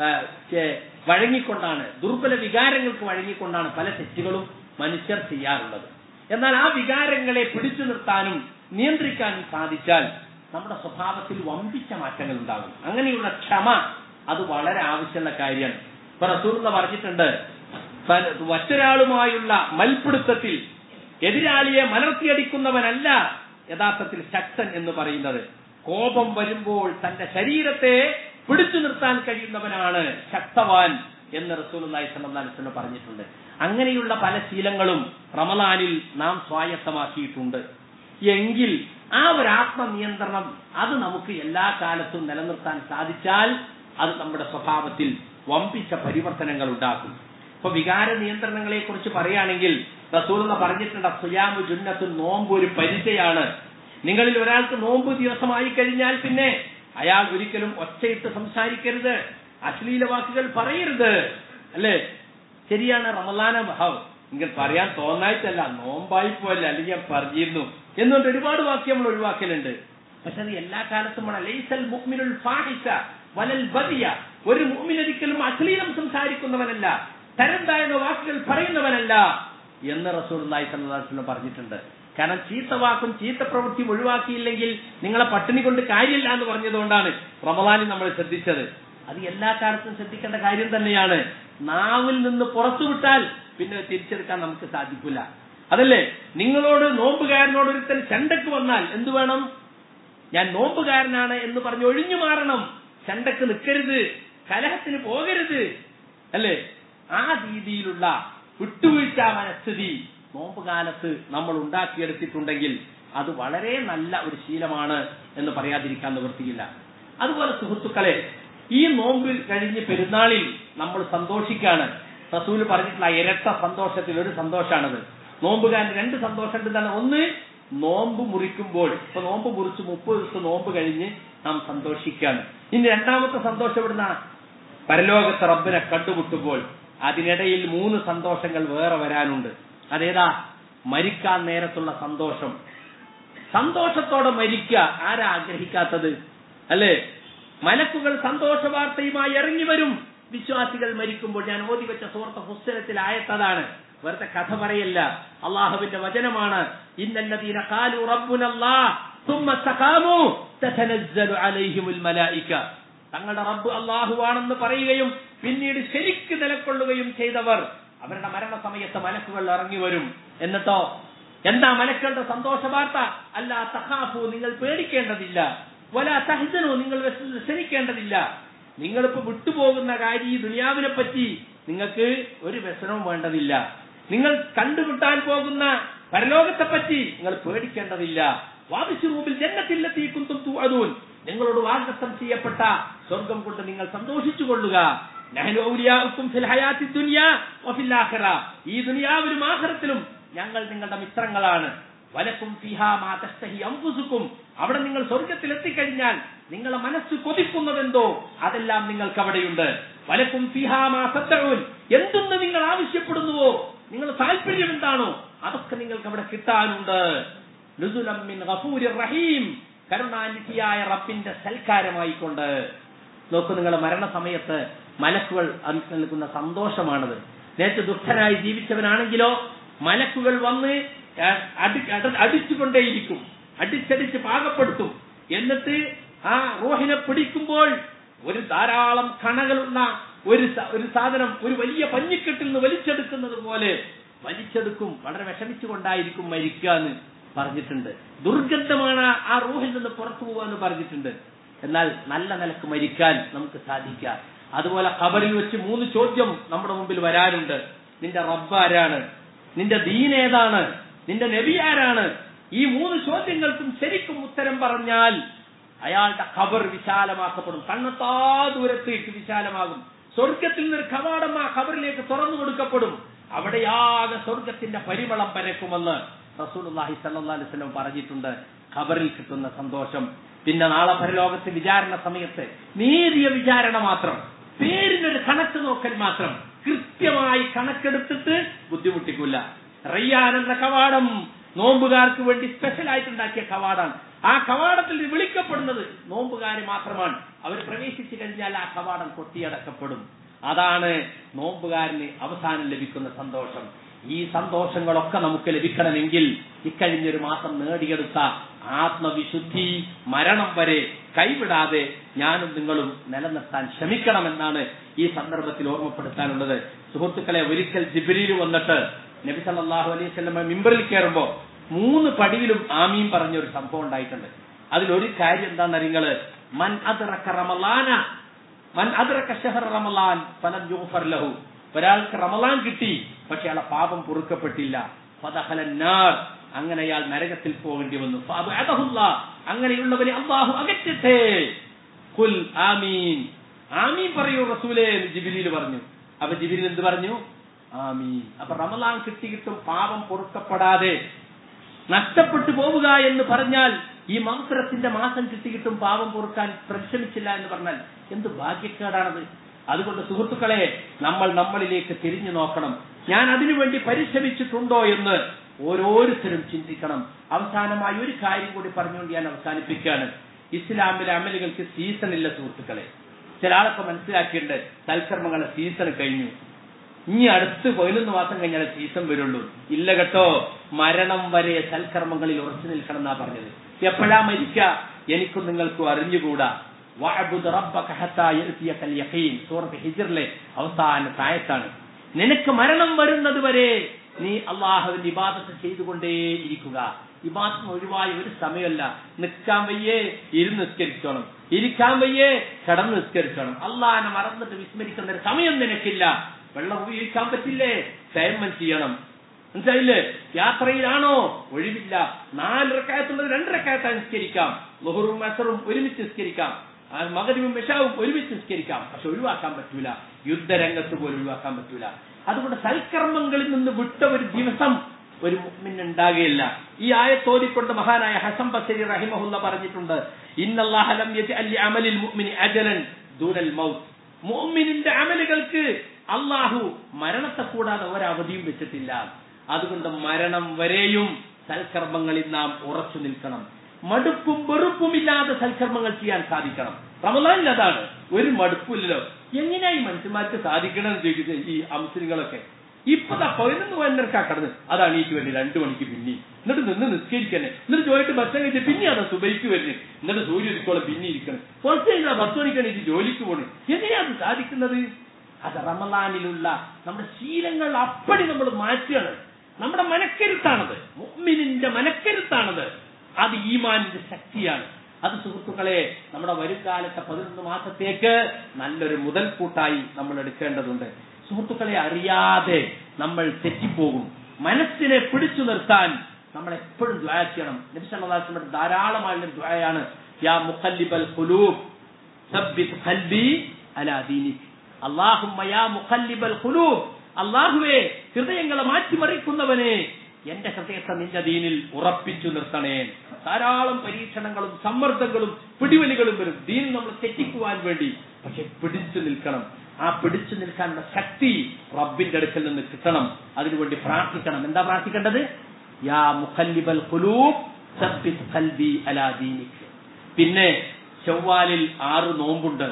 Speaker 1: വഴങ്ങിക്കൊണ്ടാണ് ദുർബല വികാരങ്ങൾക്ക് വഴങ്ങിക്കൊണ്ടാണ് പല തെറ്റുകളും മനുഷ്യർ ചെയ്യാറുള്ളത് എന്നാൽ ആ വികാരങ്ങളെ പിടിച്ചു നിർത്താനും നിയന്ത്രിക്കാനും സാധിച്ചാൽ നമ്മുടെ സ്വഭാവത്തിൽ വമ്പിച്ച മാറ്റങ്ങൾ ഉണ്ടാകും അങ്ങനെയുള്ള ക്ഷമ അത് വളരെ ആവശ്യമുള്ള കാര്യമാണ് ഇപ്പൊ റസൂർന്ന് പറഞ്ഞിട്ടുണ്ട് മറ്റൊരാളുമായുള്ള മൽപിടുത്തത്തിൽ എതിരാളിയെ മലർത്തിയടിക്കുന്നവനല്ല യഥാർത്ഥത്തിൽ ശക്തൻ എന്ന് പറയുന്നത് കോപം വരുമ്പോൾ തന്റെ ശരീരത്തെ പിടിച്ചു നിർത്താൻ കഴിയുന്നവനാണ് ശക്തവാൻ എന്ന് റസൂലി സല്ലാസ്വലം പറഞ്ഞിട്ടുണ്ട് അങ്ങനെയുള്ള പല ശീലങ്ങളും റമലാനിൽ നാം സ്വായത്തമാക്കിയിട്ടുണ്ട് എങ്കിൽ ആ ഒരു ആത്മനിയന്ത്രണം അത് നമുക്ക് എല്ലാ കാലത്തും നിലനിർത്താൻ സാധിച്ചാൽ അത് നമ്മുടെ സ്വഭാവത്തിൽ വമ്പിച്ച പരിവർത്തനങ്ങൾ ഉണ്ടാക്കും ഇപ്പൊ വികാര നിയന്ത്രണങ്ങളെ കുറിച്ച് പറയുകയാണെങ്കിൽ റസൂൽ എന്ന് പറഞ്ഞിട്ടുണ്ട് സുയാമു ജുന്നത്തും നോമ്പ് ഒരു പരിചയാണ് നിങ്ങളിൽ ഒരാൾക്ക് നോമ്പ് ദിവസമായി കഴിഞ്ഞാൽ പിന്നെ അയാൾ ഒരിക്കലും ഒച്ചയിട്ട് സംസാരിക്കരുത് അശ്ലീല വാക്കുകൾ പറയരുത് അല്ലേ ശരിയാണ് റമലാന മഹാവ് നിങ്ങൾ പറയാൻ തോന്നായിട്ടല്ല നോമ്പായി പോയല്ല അല്ലെങ്കിൽ ഞാൻ പറഞ്ഞിരുന്നു എന്നുകൊണ്ട് ഒരുപാട് വാക്യം നമ്മൾ ഒഴിവാക്കലുണ്ട് പക്ഷെ അത് എല്ലാ കാലത്തും ലൈസൽ മുഅ്മിനുൽ ഫാഹിഷ വലൽ ബദിയ ഒരു മുഅ്മിൻ ഒരിക്കലും അശ്ലീലം സംസാരിക്കുന്നവനല്ല തരം താഴ്ന്ന വാക്കുകൾ പറയുന്നവനല്ല എന്ന് റസൂലുള്ളാഹി സ്വല്ലല്ലാഹു അലൈഹി വസല്ലം പറഞ്ഞിട്ടുണ്ട് കാരണം ചീത്ത വാക്കും ചീത്ത പ്രവൃത്തിയും ഒഴിവാക്കിയില്ലെങ്കിൽ നിങ്ങളെ പട്ടിണി കൊണ്ട് കാര്യമില്ല എന്ന് പറഞ്ഞതുകൊണ്ടാണ് റമദാനിൽ നമ്മൾ ശ്രദ്ധിച്ചത് അത് എല്ലാ കാലത്തും ശ്രദ്ധിക്കേണ്ട കാര്യം തന്നെയാണ് നാവിൽ നിന്ന് പുറത്തുവിട്ടാൽ പിന്നെ തിരിച്ചെടുക്കാൻ നമുക്ക് സാധിക്കില്ല അതല്ലേ നിങ്ങളോട് നോമ്പുകാരനോട് ഒരുത്തൻ ചണ്ടക്ക് വന്നാൽ എന്തു വേണം ഞാൻ നോമ്പുകാരനാണ് എന്ന് പറഞ്ഞ് ഒഴിഞ്ഞു മാറണം ചണ്ടക്ക് നിൽക്കരുത് കലഹത്തിന് പോകരുത് അല്ലേ ആ രീതിയിലുള്ള വിട്ടുവീഴ്ച മനസ്ഥിതി നോമ്പുകാലത്ത് നമ്മൾ ഉണ്ടാക്കിയെടുത്തിട്ടുണ്ടെങ്കിൽ അത് വളരെ നല്ല ഒരു ശീലമാണ് എന്ന് പറയാതിരിക്കാൻ നിവൃത്തിയില്ല അതുപോലെ സുഹൃത്തുക്കളെ ഈ നോമ്പ് കഴിഞ്ഞ് പെരുന്നാളിൽ നമ്മൾ സന്തോഷിക്കാണ് റസൂല് പറഞ്ഞിട്ടുള്ള ആ ഇരട്ട സന്തോഷത്തിൽ ഒരു സന്തോഷമാണത് നോമ്പുകാരൻ രണ്ട് സന്തോഷം എന്താണ് ഒന്ന് നോമ്പ് മുറിക്കുമ്പോൾ ഇപ്പൊ നോമ്പ് മുറിച്ച് മുപ്പത് ദിവസം നോമ്പ് കഴിഞ്ഞ് നാം സന്തോഷിക്കാണ് ഇനി രണ്ടാമത്തെ സന്തോഷം എവിടുന്ന പരലോകത്തെ റബ്ബിനെ കണ്ടുമുട്ടുമ്പോൾ അതിനിടയിൽ മൂന്ന് സന്തോഷങ്ങൾ വേറെ വരാനുണ്ട് അതേതാ മരിക്കാൻ നേരത്തുള്ള സന്തോഷം സന്തോഷത്തോടെ മരിക്കുക ആരാ ആഗ്രഹിക്കാത്തത് അല്ലേ മലക്കുകൾ സന്തോഷ വാർത്തയുമായി ഇറങ്ങി വരും വിശ്വാസികൾ മരിക്കുമ്പോൾ ഞാൻ ഓതി വെച്ച സുഹൃത്ത പുസ്തകത്തിൽ ആയത്തതാണ് വെറുതെ കഥ പറയല്ല അള്ളാഹുവിന്റെ വചനമാണ് ഇന്നല്ലദീന ഖാലു റബ്ബുനല്ലാഹ് ثم استقاموا تتنزل عليهم الملائكه തങ്ങളുടെ റബ്ബ് അള്ളാഹുവാണെന്ന് പറയുകയും പിന്നീട് ശരിക്ക് നിലക്കൊള്ളുകയും ചെയ്തവർ അവരുടെ മരണസമയത്ത് മലക്കുകൾ ഇറങ്ങി വരും എന്നിട്ടോ എന്താ മലക്കളുടെ സന്തോഷ വാർത്ത അല്ല തഹാഫു നിങ്ങൾ പേടിക്കേണ്ടതില്ല വല തഹ്സനു നിങ്ങൾ വ്യസനിക്കേണ്ടതില്ല നിങ്ങളിപ്പോ വിട്ടുപോകുന്ന കാര്യം ഈ ദുനിയാവിനെ പറ്റി നിങ്ങൾക്ക് ഒരു വ്യസനവും വേണ്ടതില്ല നിങ്ങൾ കണ്ടുകിട്ടാൻ പോകുന്ന പരലോകത്തെ പറ്റി നിങ്ങൾ പേടിക്കേണ്ടതില്ല വാദിച്ചു റൂപിൽ ജന്നത്തില്ലെത്തി കുന്തും തൂഅദൂൻ നിങ്ങളോട് വാഗ്ദത്തം ചെയ്യപ്പെട്ട സ്വർഗം കൊണ്ട് നിങ്ങൾ സന്തോഷിച്ചു കൊള്ളുക നഹ്നു ഔലിയാഉക്കും ഫിൽ ഹയാത്തി ദുനിയ വഫിൽ ആഖിറ ഈ ദുനിയാവിലും ആഖിറത്തിലും ഞങ്ങൾ നിങ്ങളുടെ മിത്രങ്ങളാണ് വലക്കും ഫിഹാ മാ തസ്തഹി അൻഫുസുക്കും അവിടെ നിങ്ങൾ സ്വർഗത്തിൽ എത്തിക്കഴിഞ്ഞാൽ നിങ്ങളെ മനസ്സ് കൊതിക്കുന്നതെന്തോ അതെല്ലാം നിങ്ങൾക്ക് അവിടെയുണ്ട് വലക്കും ഫിഹാ മാ സദ്ദഊൻ എന്തെന്ന് നിങ്ങൾ ആവശ്യപ്പെടുന്നുവോ നിങ്ങളുടെ താല്പര്യം എന്താണോ അതൊക്കെ നിങ്ങൾക്ക് അവിടെ കിട്ടാനുണ്ട് നുസുലം മിൻ ഗഫൂരിർ റഹീം കരുണാനിധിയായ റബ്ബിന്റെ സൽക്കാരമായിക്കൊണ്ട് നോക്കൂ നിങ്ങളുടെ മരണസമയത്ത് മലക്കുകൾ നൽകുന്ന സന്തോഷമാണത് നേരത്തെ ദുഷ്ടനായി ജീവിച്ചവനാണെങ്കിലോ മലക്കുകൾ വന്ന് അടി- അട- അടിച്ചുകൊണ്ടേയിരിക്കും അടിച്ചടിച്ച് പാകപ്പെടുത്തും എന്നിട്ട് ആ റോഹിനെ പിടിക്കുമ്പോൾ ഒരു ധാരാളം കണകളുള്ള ഒരു സ- ഒരു സാധനം ഒരു വലിയ പഞ്ഞിക്കെട്ടിൽ നിന്ന് വലിച്ചെടുക്കുന്നത് പോലെ വലിച്ചെടുക്കും വളരെ വിഷമിച്ചുകൊണ്ടായിരിക്കും മരിക്കുക എന്ന് പറഞ്ഞിട്ടുണ്ട് ദുർഗന്ധമാണ് ആ റൂഹിൽ നിന്ന് പുറത്തു പോകാന്ന് പറഞ്ഞിട്ടുണ്ട് എന്നാൽ നല്ല നിലക്ക് മരിക്കാൻ നമുക്ക് സാധിക്കാം അതുപോലെ ഖബറിൽ വെച്ച് മൂന്ന് ചോദ്യം നമ്മുടെ മുമ്പിൽ വരാനുണ്ട് നിന്റെ റബ്ബ് ആരാണ് നിന്റെ ദീൻ ഏതാണ് നിന്റെ നബി ആരാണ് ഈ മൂന്ന് ചോദ്യങ്ങൾക്കും ശരിക്കും ഉത്തരം പറഞ്ഞാൽ അയാളുടെ ഖബർ വിശാലമാക്കപ്പെടും കണ്ണെത്താ ദൂരത്തേക്ക് വിശാലമാകും സ്വർഗത്തിൽ നിന്നൊരു കവാടം ആ ഖബറിലേക്ക് തുറന്നു കൊടുക്കപ്പെടും അവിടെയാകെ സ്വർഗത്തിന്റെ പരിമളം പരക്കുമെന്ന് റസൂലുള്ളാഹി സല്ലല്ലാഹു അലൈഹി വസല്ലം പറഞ്ഞിട്ടുണ്ട് ഖബറിൽ കിട്ടുന്ന സന്തോഷം പിന്നെ നാളെ പരലോകത്ത് വിചാരണ സമയത്ത് നേരിയ വിചാരണ മാത്രം പേരിനൊരു കണക്ക് നോക്കൽ മാത്രം കൃത്യമായി കണക്കെടുത്തിട്ട് ബുദ്ധിമുട്ടിക്കില്ല റയ്യാൻ എന്ന കവാടം നോമ്പുകാർക്ക് വേണ്ടി സ്പെഷ്യൽ ആയിട്ട് ഉണ്ടാക്കിയ കവാടാണ് ആ കവാടത്തിൽ വിളിക്കപ്പെടുന്നത് നോമ്പുകാര് മാത്രമാണ് അവർ പ്രവേശിച്ചു കഴിഞ്ഞാൽ ആ കവാടം കൊത്തിയടക്കപ്പെടും അതാണ് നോമ്പുകാരന് അവസാനം ലഭിക്കുന്ന സന്തോഷം ഈ സന്തോഷങ്ങളൊക്കെ നമുക്ക് ലഭിക്കണമെങ്കിൽ ഇക്കഴിഞ്ഞൊരു മാസം നേടിയെടുത്ത ആത്മവിശുദ്ധി മരണം വരെ കൈവിടാതെ ഞാനും നിങ്ങളും നിലനിർത്താൻ ശ്രമിക്കണമെന്നാണ് ഈ സന്ദർഭത്തിൽ ഓർമ്മപ്പെടുത്താനുള്ളത് സുഹൃത്തുക്കളെ ഒരിക്കൽ ജിബിരിയിൽ വന്നിട്ട് നബി സല്ലല്ലാഹു അലൈഹി വസല്ലമ മിമ്പറിൽ കയറുമ്പോ മൂന്ന് പടിയിലും ആമീൻ പറഞ്ഞ ഒരു സംഭവം ഉണ്ടായിട്ടുണ്ട് അതിലൊരു കാര്യം എന്താണെന്ന് നിങ്ങള് മൻ അദ്റക റമളാന മൻ അദ്റക ഷഹർ റമളാൻ ഫലം യൂഫർ ലഹു ഒരാൾക്ക് റമളാൻ കിട്ടി പക്ഷെ അയാളെ പാപം പൊറുക്കപ്പെട്ടില്ല ഫദഖല നാർ അങ്ങനെ അയാൾ നരകത്തിൽ പോകേണ്ടി വന്നു ഫഅബഅദഹുല്ല അങ്ങനെയുള്ളവരെ അല്ലാഹു അകറ്റട്ടെ ഖുൽ ആമീൻ ആമീൻ പറയൂ റസൂലേ എന്ന് ജിബ്രീൽ പറഞ്ഞു അപ്പൊ ജിബ്രീൽ എന്ത് പറഞ്ഞു ആമീൻ അപ്പൊ റമളാൻ കിട്ടിയിട്ടും പാപം പൊറുക്കപ്പെടാതെ നഷ്ടപ്പെട്ടു പോവുക എന്ന് പറഞ്ഞാൽ ഈ മംസരത്തിന്റെ മാസം കിട്ടിയിട്ടും പാപം പൊറുക്കാൻ പരിശ്രമിച്ചില്ല എന്ന് പറഞ്ഞാൽ എന്ത് ഭാഗ്യക്കേടാണത് അതുകൊണ്ട് സുഹൃത്തുക്കളെ നമ്മൾ നമ്മളിലേക്ക് തിരിഞ്ഞു നോക്കണം ഞാൻ അതിനുവേണ്ടി പരിശ്രമിച്ചിട്ടുണ്ടോ എന്ന് ഓരോരുത്തരും ചിന്തിക്കണം അവസാനമായി ഒരു കാര്യം കൂടി പറഞ്ഞുകൊണ്ട് ഞാൻ അവസാനിപ്പിക്കുകയാണ് ഇസ്ലാമിലെ അമലുകൾക്ക് സീസൺ ഇല്ല സുഹൃത്തുക്കളെ ചില ആളൊക്കെ മനസ്സിലാക്കിയിട്ടുണ്ട് സൽക്കർമ്മങ്ങളെ സീസൺ കഴിഞ്ഞു ഇനി അടുത്ത് പതിനൊന്ന് മാസം കഴിഞ്ഞാൽ സീസൺ വരുള്ളൂ ഇല്ല കേട്ടോ മരണം വരെ സൽക്കർമ്മങ്ങളിൽ ഉറച്ചു നിൽക്കണം എന്നാ പറഞ്ഞത് എപ്പോഴാ മരിക്ക എനിക്കും നിങ്ങൾക്കും അറിഞ്ഞുകൂടാ വഅബ്ദുദ് റബ്ബക ഹത്താ യഅതിയകൽ യഖീൻ സൂറത്ത് ഹിജ്റിലെ അവസാന തായത്താണ് നിനക്ക് മരണം വരുന്നത് വരെ നീ അള്ളാഹുവിന്റെ ഇബാദത്ത് ചെയ്തുകൊണ്ടേയിരിക്കുക ഇബാദത്തിന് ഒഴിവായ ഒരു സമയമല്ല നിൽക്കാൻ വയ്യേ ഇരുന്ന് നിസ്കരിച്ചോണം ഇരിക്കാൻ വയ്യേ കിടന്ന് നിസ്കരിച്ചോണം അള്ളാഹിനെ മറന്നിട്ട് വിസ്മരിക്കുന്ന ഒരു സമയം നിനക്കില്ല വെള്ളം ഉപയോഗിക്കാൻ പറ്റില്ലേ സേമം ചെയ്യണം മനസ്സിലായില്ലേ യാത്രയിലാണോ ഒഴിവില്ല നാല് റക്കായത്തുള്ളത് രണ്ട് റക്കായത്തായി നിസ്കരിക്കാം ലഹുറും അസറും ഒരുമിച്ച് നിസ്കരിക്കാം ആ മകരിവും വിഷാവും ഒരുമിച്ച് നിസ്കരിക്കാം പക്ഷെ ഒഴിവാക്കാൻ പറ്റൂല യുദ്ധരംഗത്ത് പോലും ഒഴിവാക്കാൻ പറ്റൂല അതുകൊണ്ട് സൽക്കർമ്മങ്ങളിൽ നിന്ന് വിട്ട ഒരു ദിവസം ഒരു മുഅ്മിന് ഉണ്ടാകുകയില്ല ഈ ആയത്തോതിക്കൊണ്ട് മഹാനായ ഹസൻ ബസരി റഹിമഹുല്ല പറഞ്ഞിട്ടുണ്ട് ഇന്നല്ലാഹ ലം യജ്അൽ ലിഅമലിൽ മുഅ്മിനി അജലൻ ദൂനൽ മൗത്ത് മുഅ്മിനിന്റെ അമലുകൾക്ക് അള്ളാഹു മരണത്തെ കൂടാതെ ഒരവധിയും വെച്ചിട്ടില്ല അതുകൊണ്ട് മരണം വരെയും സൽക്കർമ്മങ്ങളിൽ നാം ഉറച്ചു നിൽക്കണം മടുപ്പും വെറുപ്പുമില്ലാതെ സൽക്കർമ്മങ്ങൾ ചെയ്യാൻ സാധിക്കണം റമദാനിൽ അതാണ് ഒരു മടുപ്പില്ലല്ലോ എങ്ങനെയാ ഈ മനുഷ്യന്മാർക്ക് സാധിക്കണമെന്ന് ചോദിക്കുന്നത് ഈ അംസരികളൊക്കെ ഇപ്പൊ ദാ പതിനൊന്ന് പതിനൊരക്കാ കടന്ന് അതാണ് ഈ വരുന്നത് രണ്ടു മണിക്ക് പിന്നെ എന്നിട്ട് നിന്ന് നിസ്കരിക്കണേ എന്നിട്ട് ചോദിച്ചിട്ട് ഭക്ഷണം കഴിച്ച് പിന്നെ അതാ സുബൈക്ക് വരുന്നത് എന്നിട്ട് സൂര്യ ഇരിക്കോളം പിന്നെ ഇരിക്കണം കുറച്ച് കഴിഞ്ഞാൽ പത്ത് മണിക്കാണ് ഇത് ജോലിക്ക് പോണേ എങ്ങനെയാ അത് സാധിക്കുന്നത് അത് റമലാനിലുള്ള നമ്മുടെ ശീലങ്ങൾ അപ്പടി നമ്മൾ മാറ്റുകയാണ് നമ്മുടെ മനക്കരുത്താണത് മുഅ്മിനിന്റെ മനക്കരുത്താണത് അത് ഈമാനിന്റെ ശക്തിയാണ് അത് സുഹൃത്തുക്കളെ നമ്മുടെ വരും കാലത്തെ പതിനൊന്ന് മാസത്തേക്ക് നല്ലൊരു മുതൽക്കൂട്ടായി നമ്മൾ എടുക്കേണ്ടതുണ്ട് സുഹൃത്തുക്കളെ അറിയാതെ നമ്മൾ തെറ്റിപ്പോകും മനസ്സിനെ പിടിച്ചു നിർത്താൻ നമ്മൾ എപ്പോഴും ദ്വാ ചെയ്യണം നബിസല്ലാസ്ലമിന്റെ ധാരാളമായുള്ള ദ്വായാണ് യാ മുഖല്ലിബൽ ഖുലൂബ് സബ്ബിത് ഖൽബി അലാ ദീനിക് അല്ലാഹുമ്മ യാ മുഖല്ലിബൽ ഖുലൂബ് അല്ലാഹുവേ ഹൃദയങ്ങളെ മാറ്റിമറിക്കുന്നവനെ എന്റെ ഹൃദയത്തെ നിന്റെ ദീനിൽ ഉറപ്പിച്ചു നിർത്തണേ ധാരാളം പരീക്ഷണങ്ങളും സമ്മർദ്ദങ്ങളും പിടിവലികളും വരും ദീൻ നമ്മൾ തെറ്റിക്കുവാൻ വേണ്ടി പക്ഷെ പിടിച്ചു നിൽക്കണം ആ പിടിച്ചു നിൽക്കാനുള്ള ശക്തി റബ്ബിന്റെ അടുക്കൽ നിന്ന് കിട്ടണം അതിനുവേണ്ടി പ്രാർത്ഥിക്കണം എന്താ പ്രാർത്ഥിക്കേണ്ടത് യാ മുഖല്ലിബൽ ഖുലൂബ് സബ്ബിത് ഖൽബി അലാ ദീനിക് പിന്നെ ചൊവ്വാലിൽ ആറ് നോമ്പുണ്ട്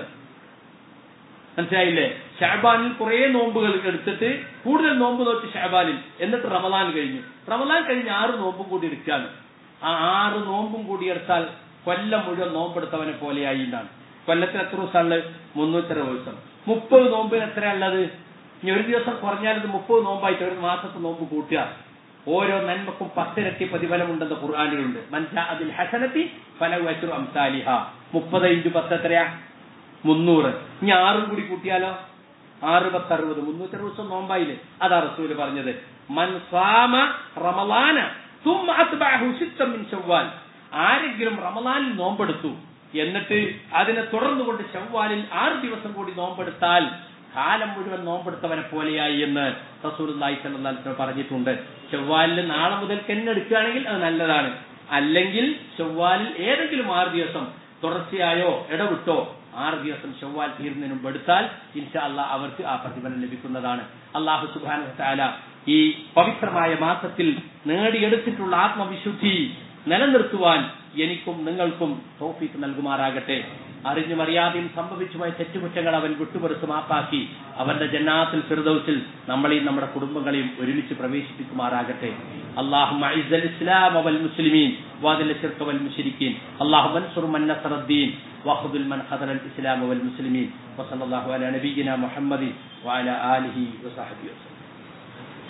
Speaker 1: മനസ്സിലായില്ലേ ഷാബാനിൽ കുറെ നോമ്പുകൾ എടുത്തിട്ട് കൂടുതൽ നോമ്പ് നോക്കി ഷാബാനിൽ എന്നിട്ട് റമദാൻ കഴിഞ്ഞു റമദാൻ കഴിഞ്ഞ് ആറ് നോമ്പും കൂടി എടുക്കാണ് ആ ആറ് നോമ്പും കൂടി എടുത്താൽ കൊല്ലം മുഴുവൻ നോമ്പെടുത്തവനെ പോലെയായി എന്നാണ് കൊല്ലത്തിന് എത്ര ദിവസമുള്ളത് മുന്നൂറ്ററുപത് ദിവസം മുപ്പത് നോമ്പിന് എത്രയുള്ളത് ഇനി ഒരു ദിവസം കുറഞ്ഞാൽ ഇത് മുപ്പത് നോമ്പായിട്ട് ഒരു മാസത്തെ നോമ്പ് കൂട്ടുക ഓരോ നന്മക്കും പത്തിരട്ടി പ്രതിഫലമുണ്ടെന്ന് ഖുർആാനിലുണ്ട് മനസ്സിലാ അതിൽ ഹസനത്തി ഫല വച്ചു അംസാലിഹ മുപ്പത് ഇഞ്ചു പത്ത് എത്രയാ മുന്നൂറ് ഇനി ആറും കൂടി കൂട്ടിയാലോ ആറ് പത്ത് അറുപത് മുന്നൂറ്റി അറുപത് ദിവസം നോമ്പായില്ലേ അതാ റസൂല് പറഞ്ഞത് മൻ സ്വാമ റമലാന തുമ്മ അത്ബഅഹു സിത്തം മിൻ ശവ്വാൽ ആരെങ്കിലും റമലാനിൽ നോമ്പെടുത്തു എന്നിട്ട് അതിനെ തുടർന്നുകൊണ്ട് ശവ്വാലിൽ ആറ് ദിവസം കൂടി നോമ്പെടുത്താൽ കാലം മുഴുവൻ നോമ്പെടുത്തവനെ പോലെയായി എന്ന് റസൂലുള്ളാഹി സ്വല്ലല്ലാഹു അലൈഹി വസല്ലം പറഞ്ഞിട്ടുണ്ട് ചൊവ്വാലിൽ നാളെ മുതൽ എടുക്കുകയാണെങ്കിൽ അത് നല്ലതാണ് അല്ലെങ്കിൽ ചൊവ്വാലിൽ ഏതെങ്കിലും ആറ് ദിവസം തുടർച്ചയായോ ഇടവിട്ടോ ആറ് ദിവസം ചൊവ്വാൽ തീർന്നതിന് മുമ്പ് എടുത്താൽ ഇൻഷാ അല്ലാ അവർക്ക് ആ പ്രതിഫലം ലഭിക്കുന്നതാണ് അള്ളാഹു സുബാന താല ഈ പവിത്രമായ മാസത്തിൽ നേടിയെടുത്തിട്ടുള്ള ആത്മവിശുദ്ധി നിലനിർത്തുവാൻ എനിക്കും നിങ്ങൾക്കും തോഫീക്ക് നൽകുമാറാകട്ടെ അറിഞ്ഞും അറിയാതെയും സംഭവിച്ചുപോയ തെറ്റുകുറ്റങ്ങൾ അവൻ വിട്ടുപെടുത്ത് മാപ്പാക്കി അവന്റെ ജന്നാത്തിൽ ഫിർദൌസിൽ നമ്മളെയും നമ്മുടെ കുടുംബങ്ങളെയും ഒരുമിച്ച് പ്രവേശിപ്പിക്കുമാറാകട്ടെ اللهم اعز الاسلام والمسلمين واذل الشرك والمشركين اللهم انصر من نصر الدين واخذل من خذل الاسلام والمسلمين وصلى الله على نبينا محمد وعلى اله وصحبه وسلم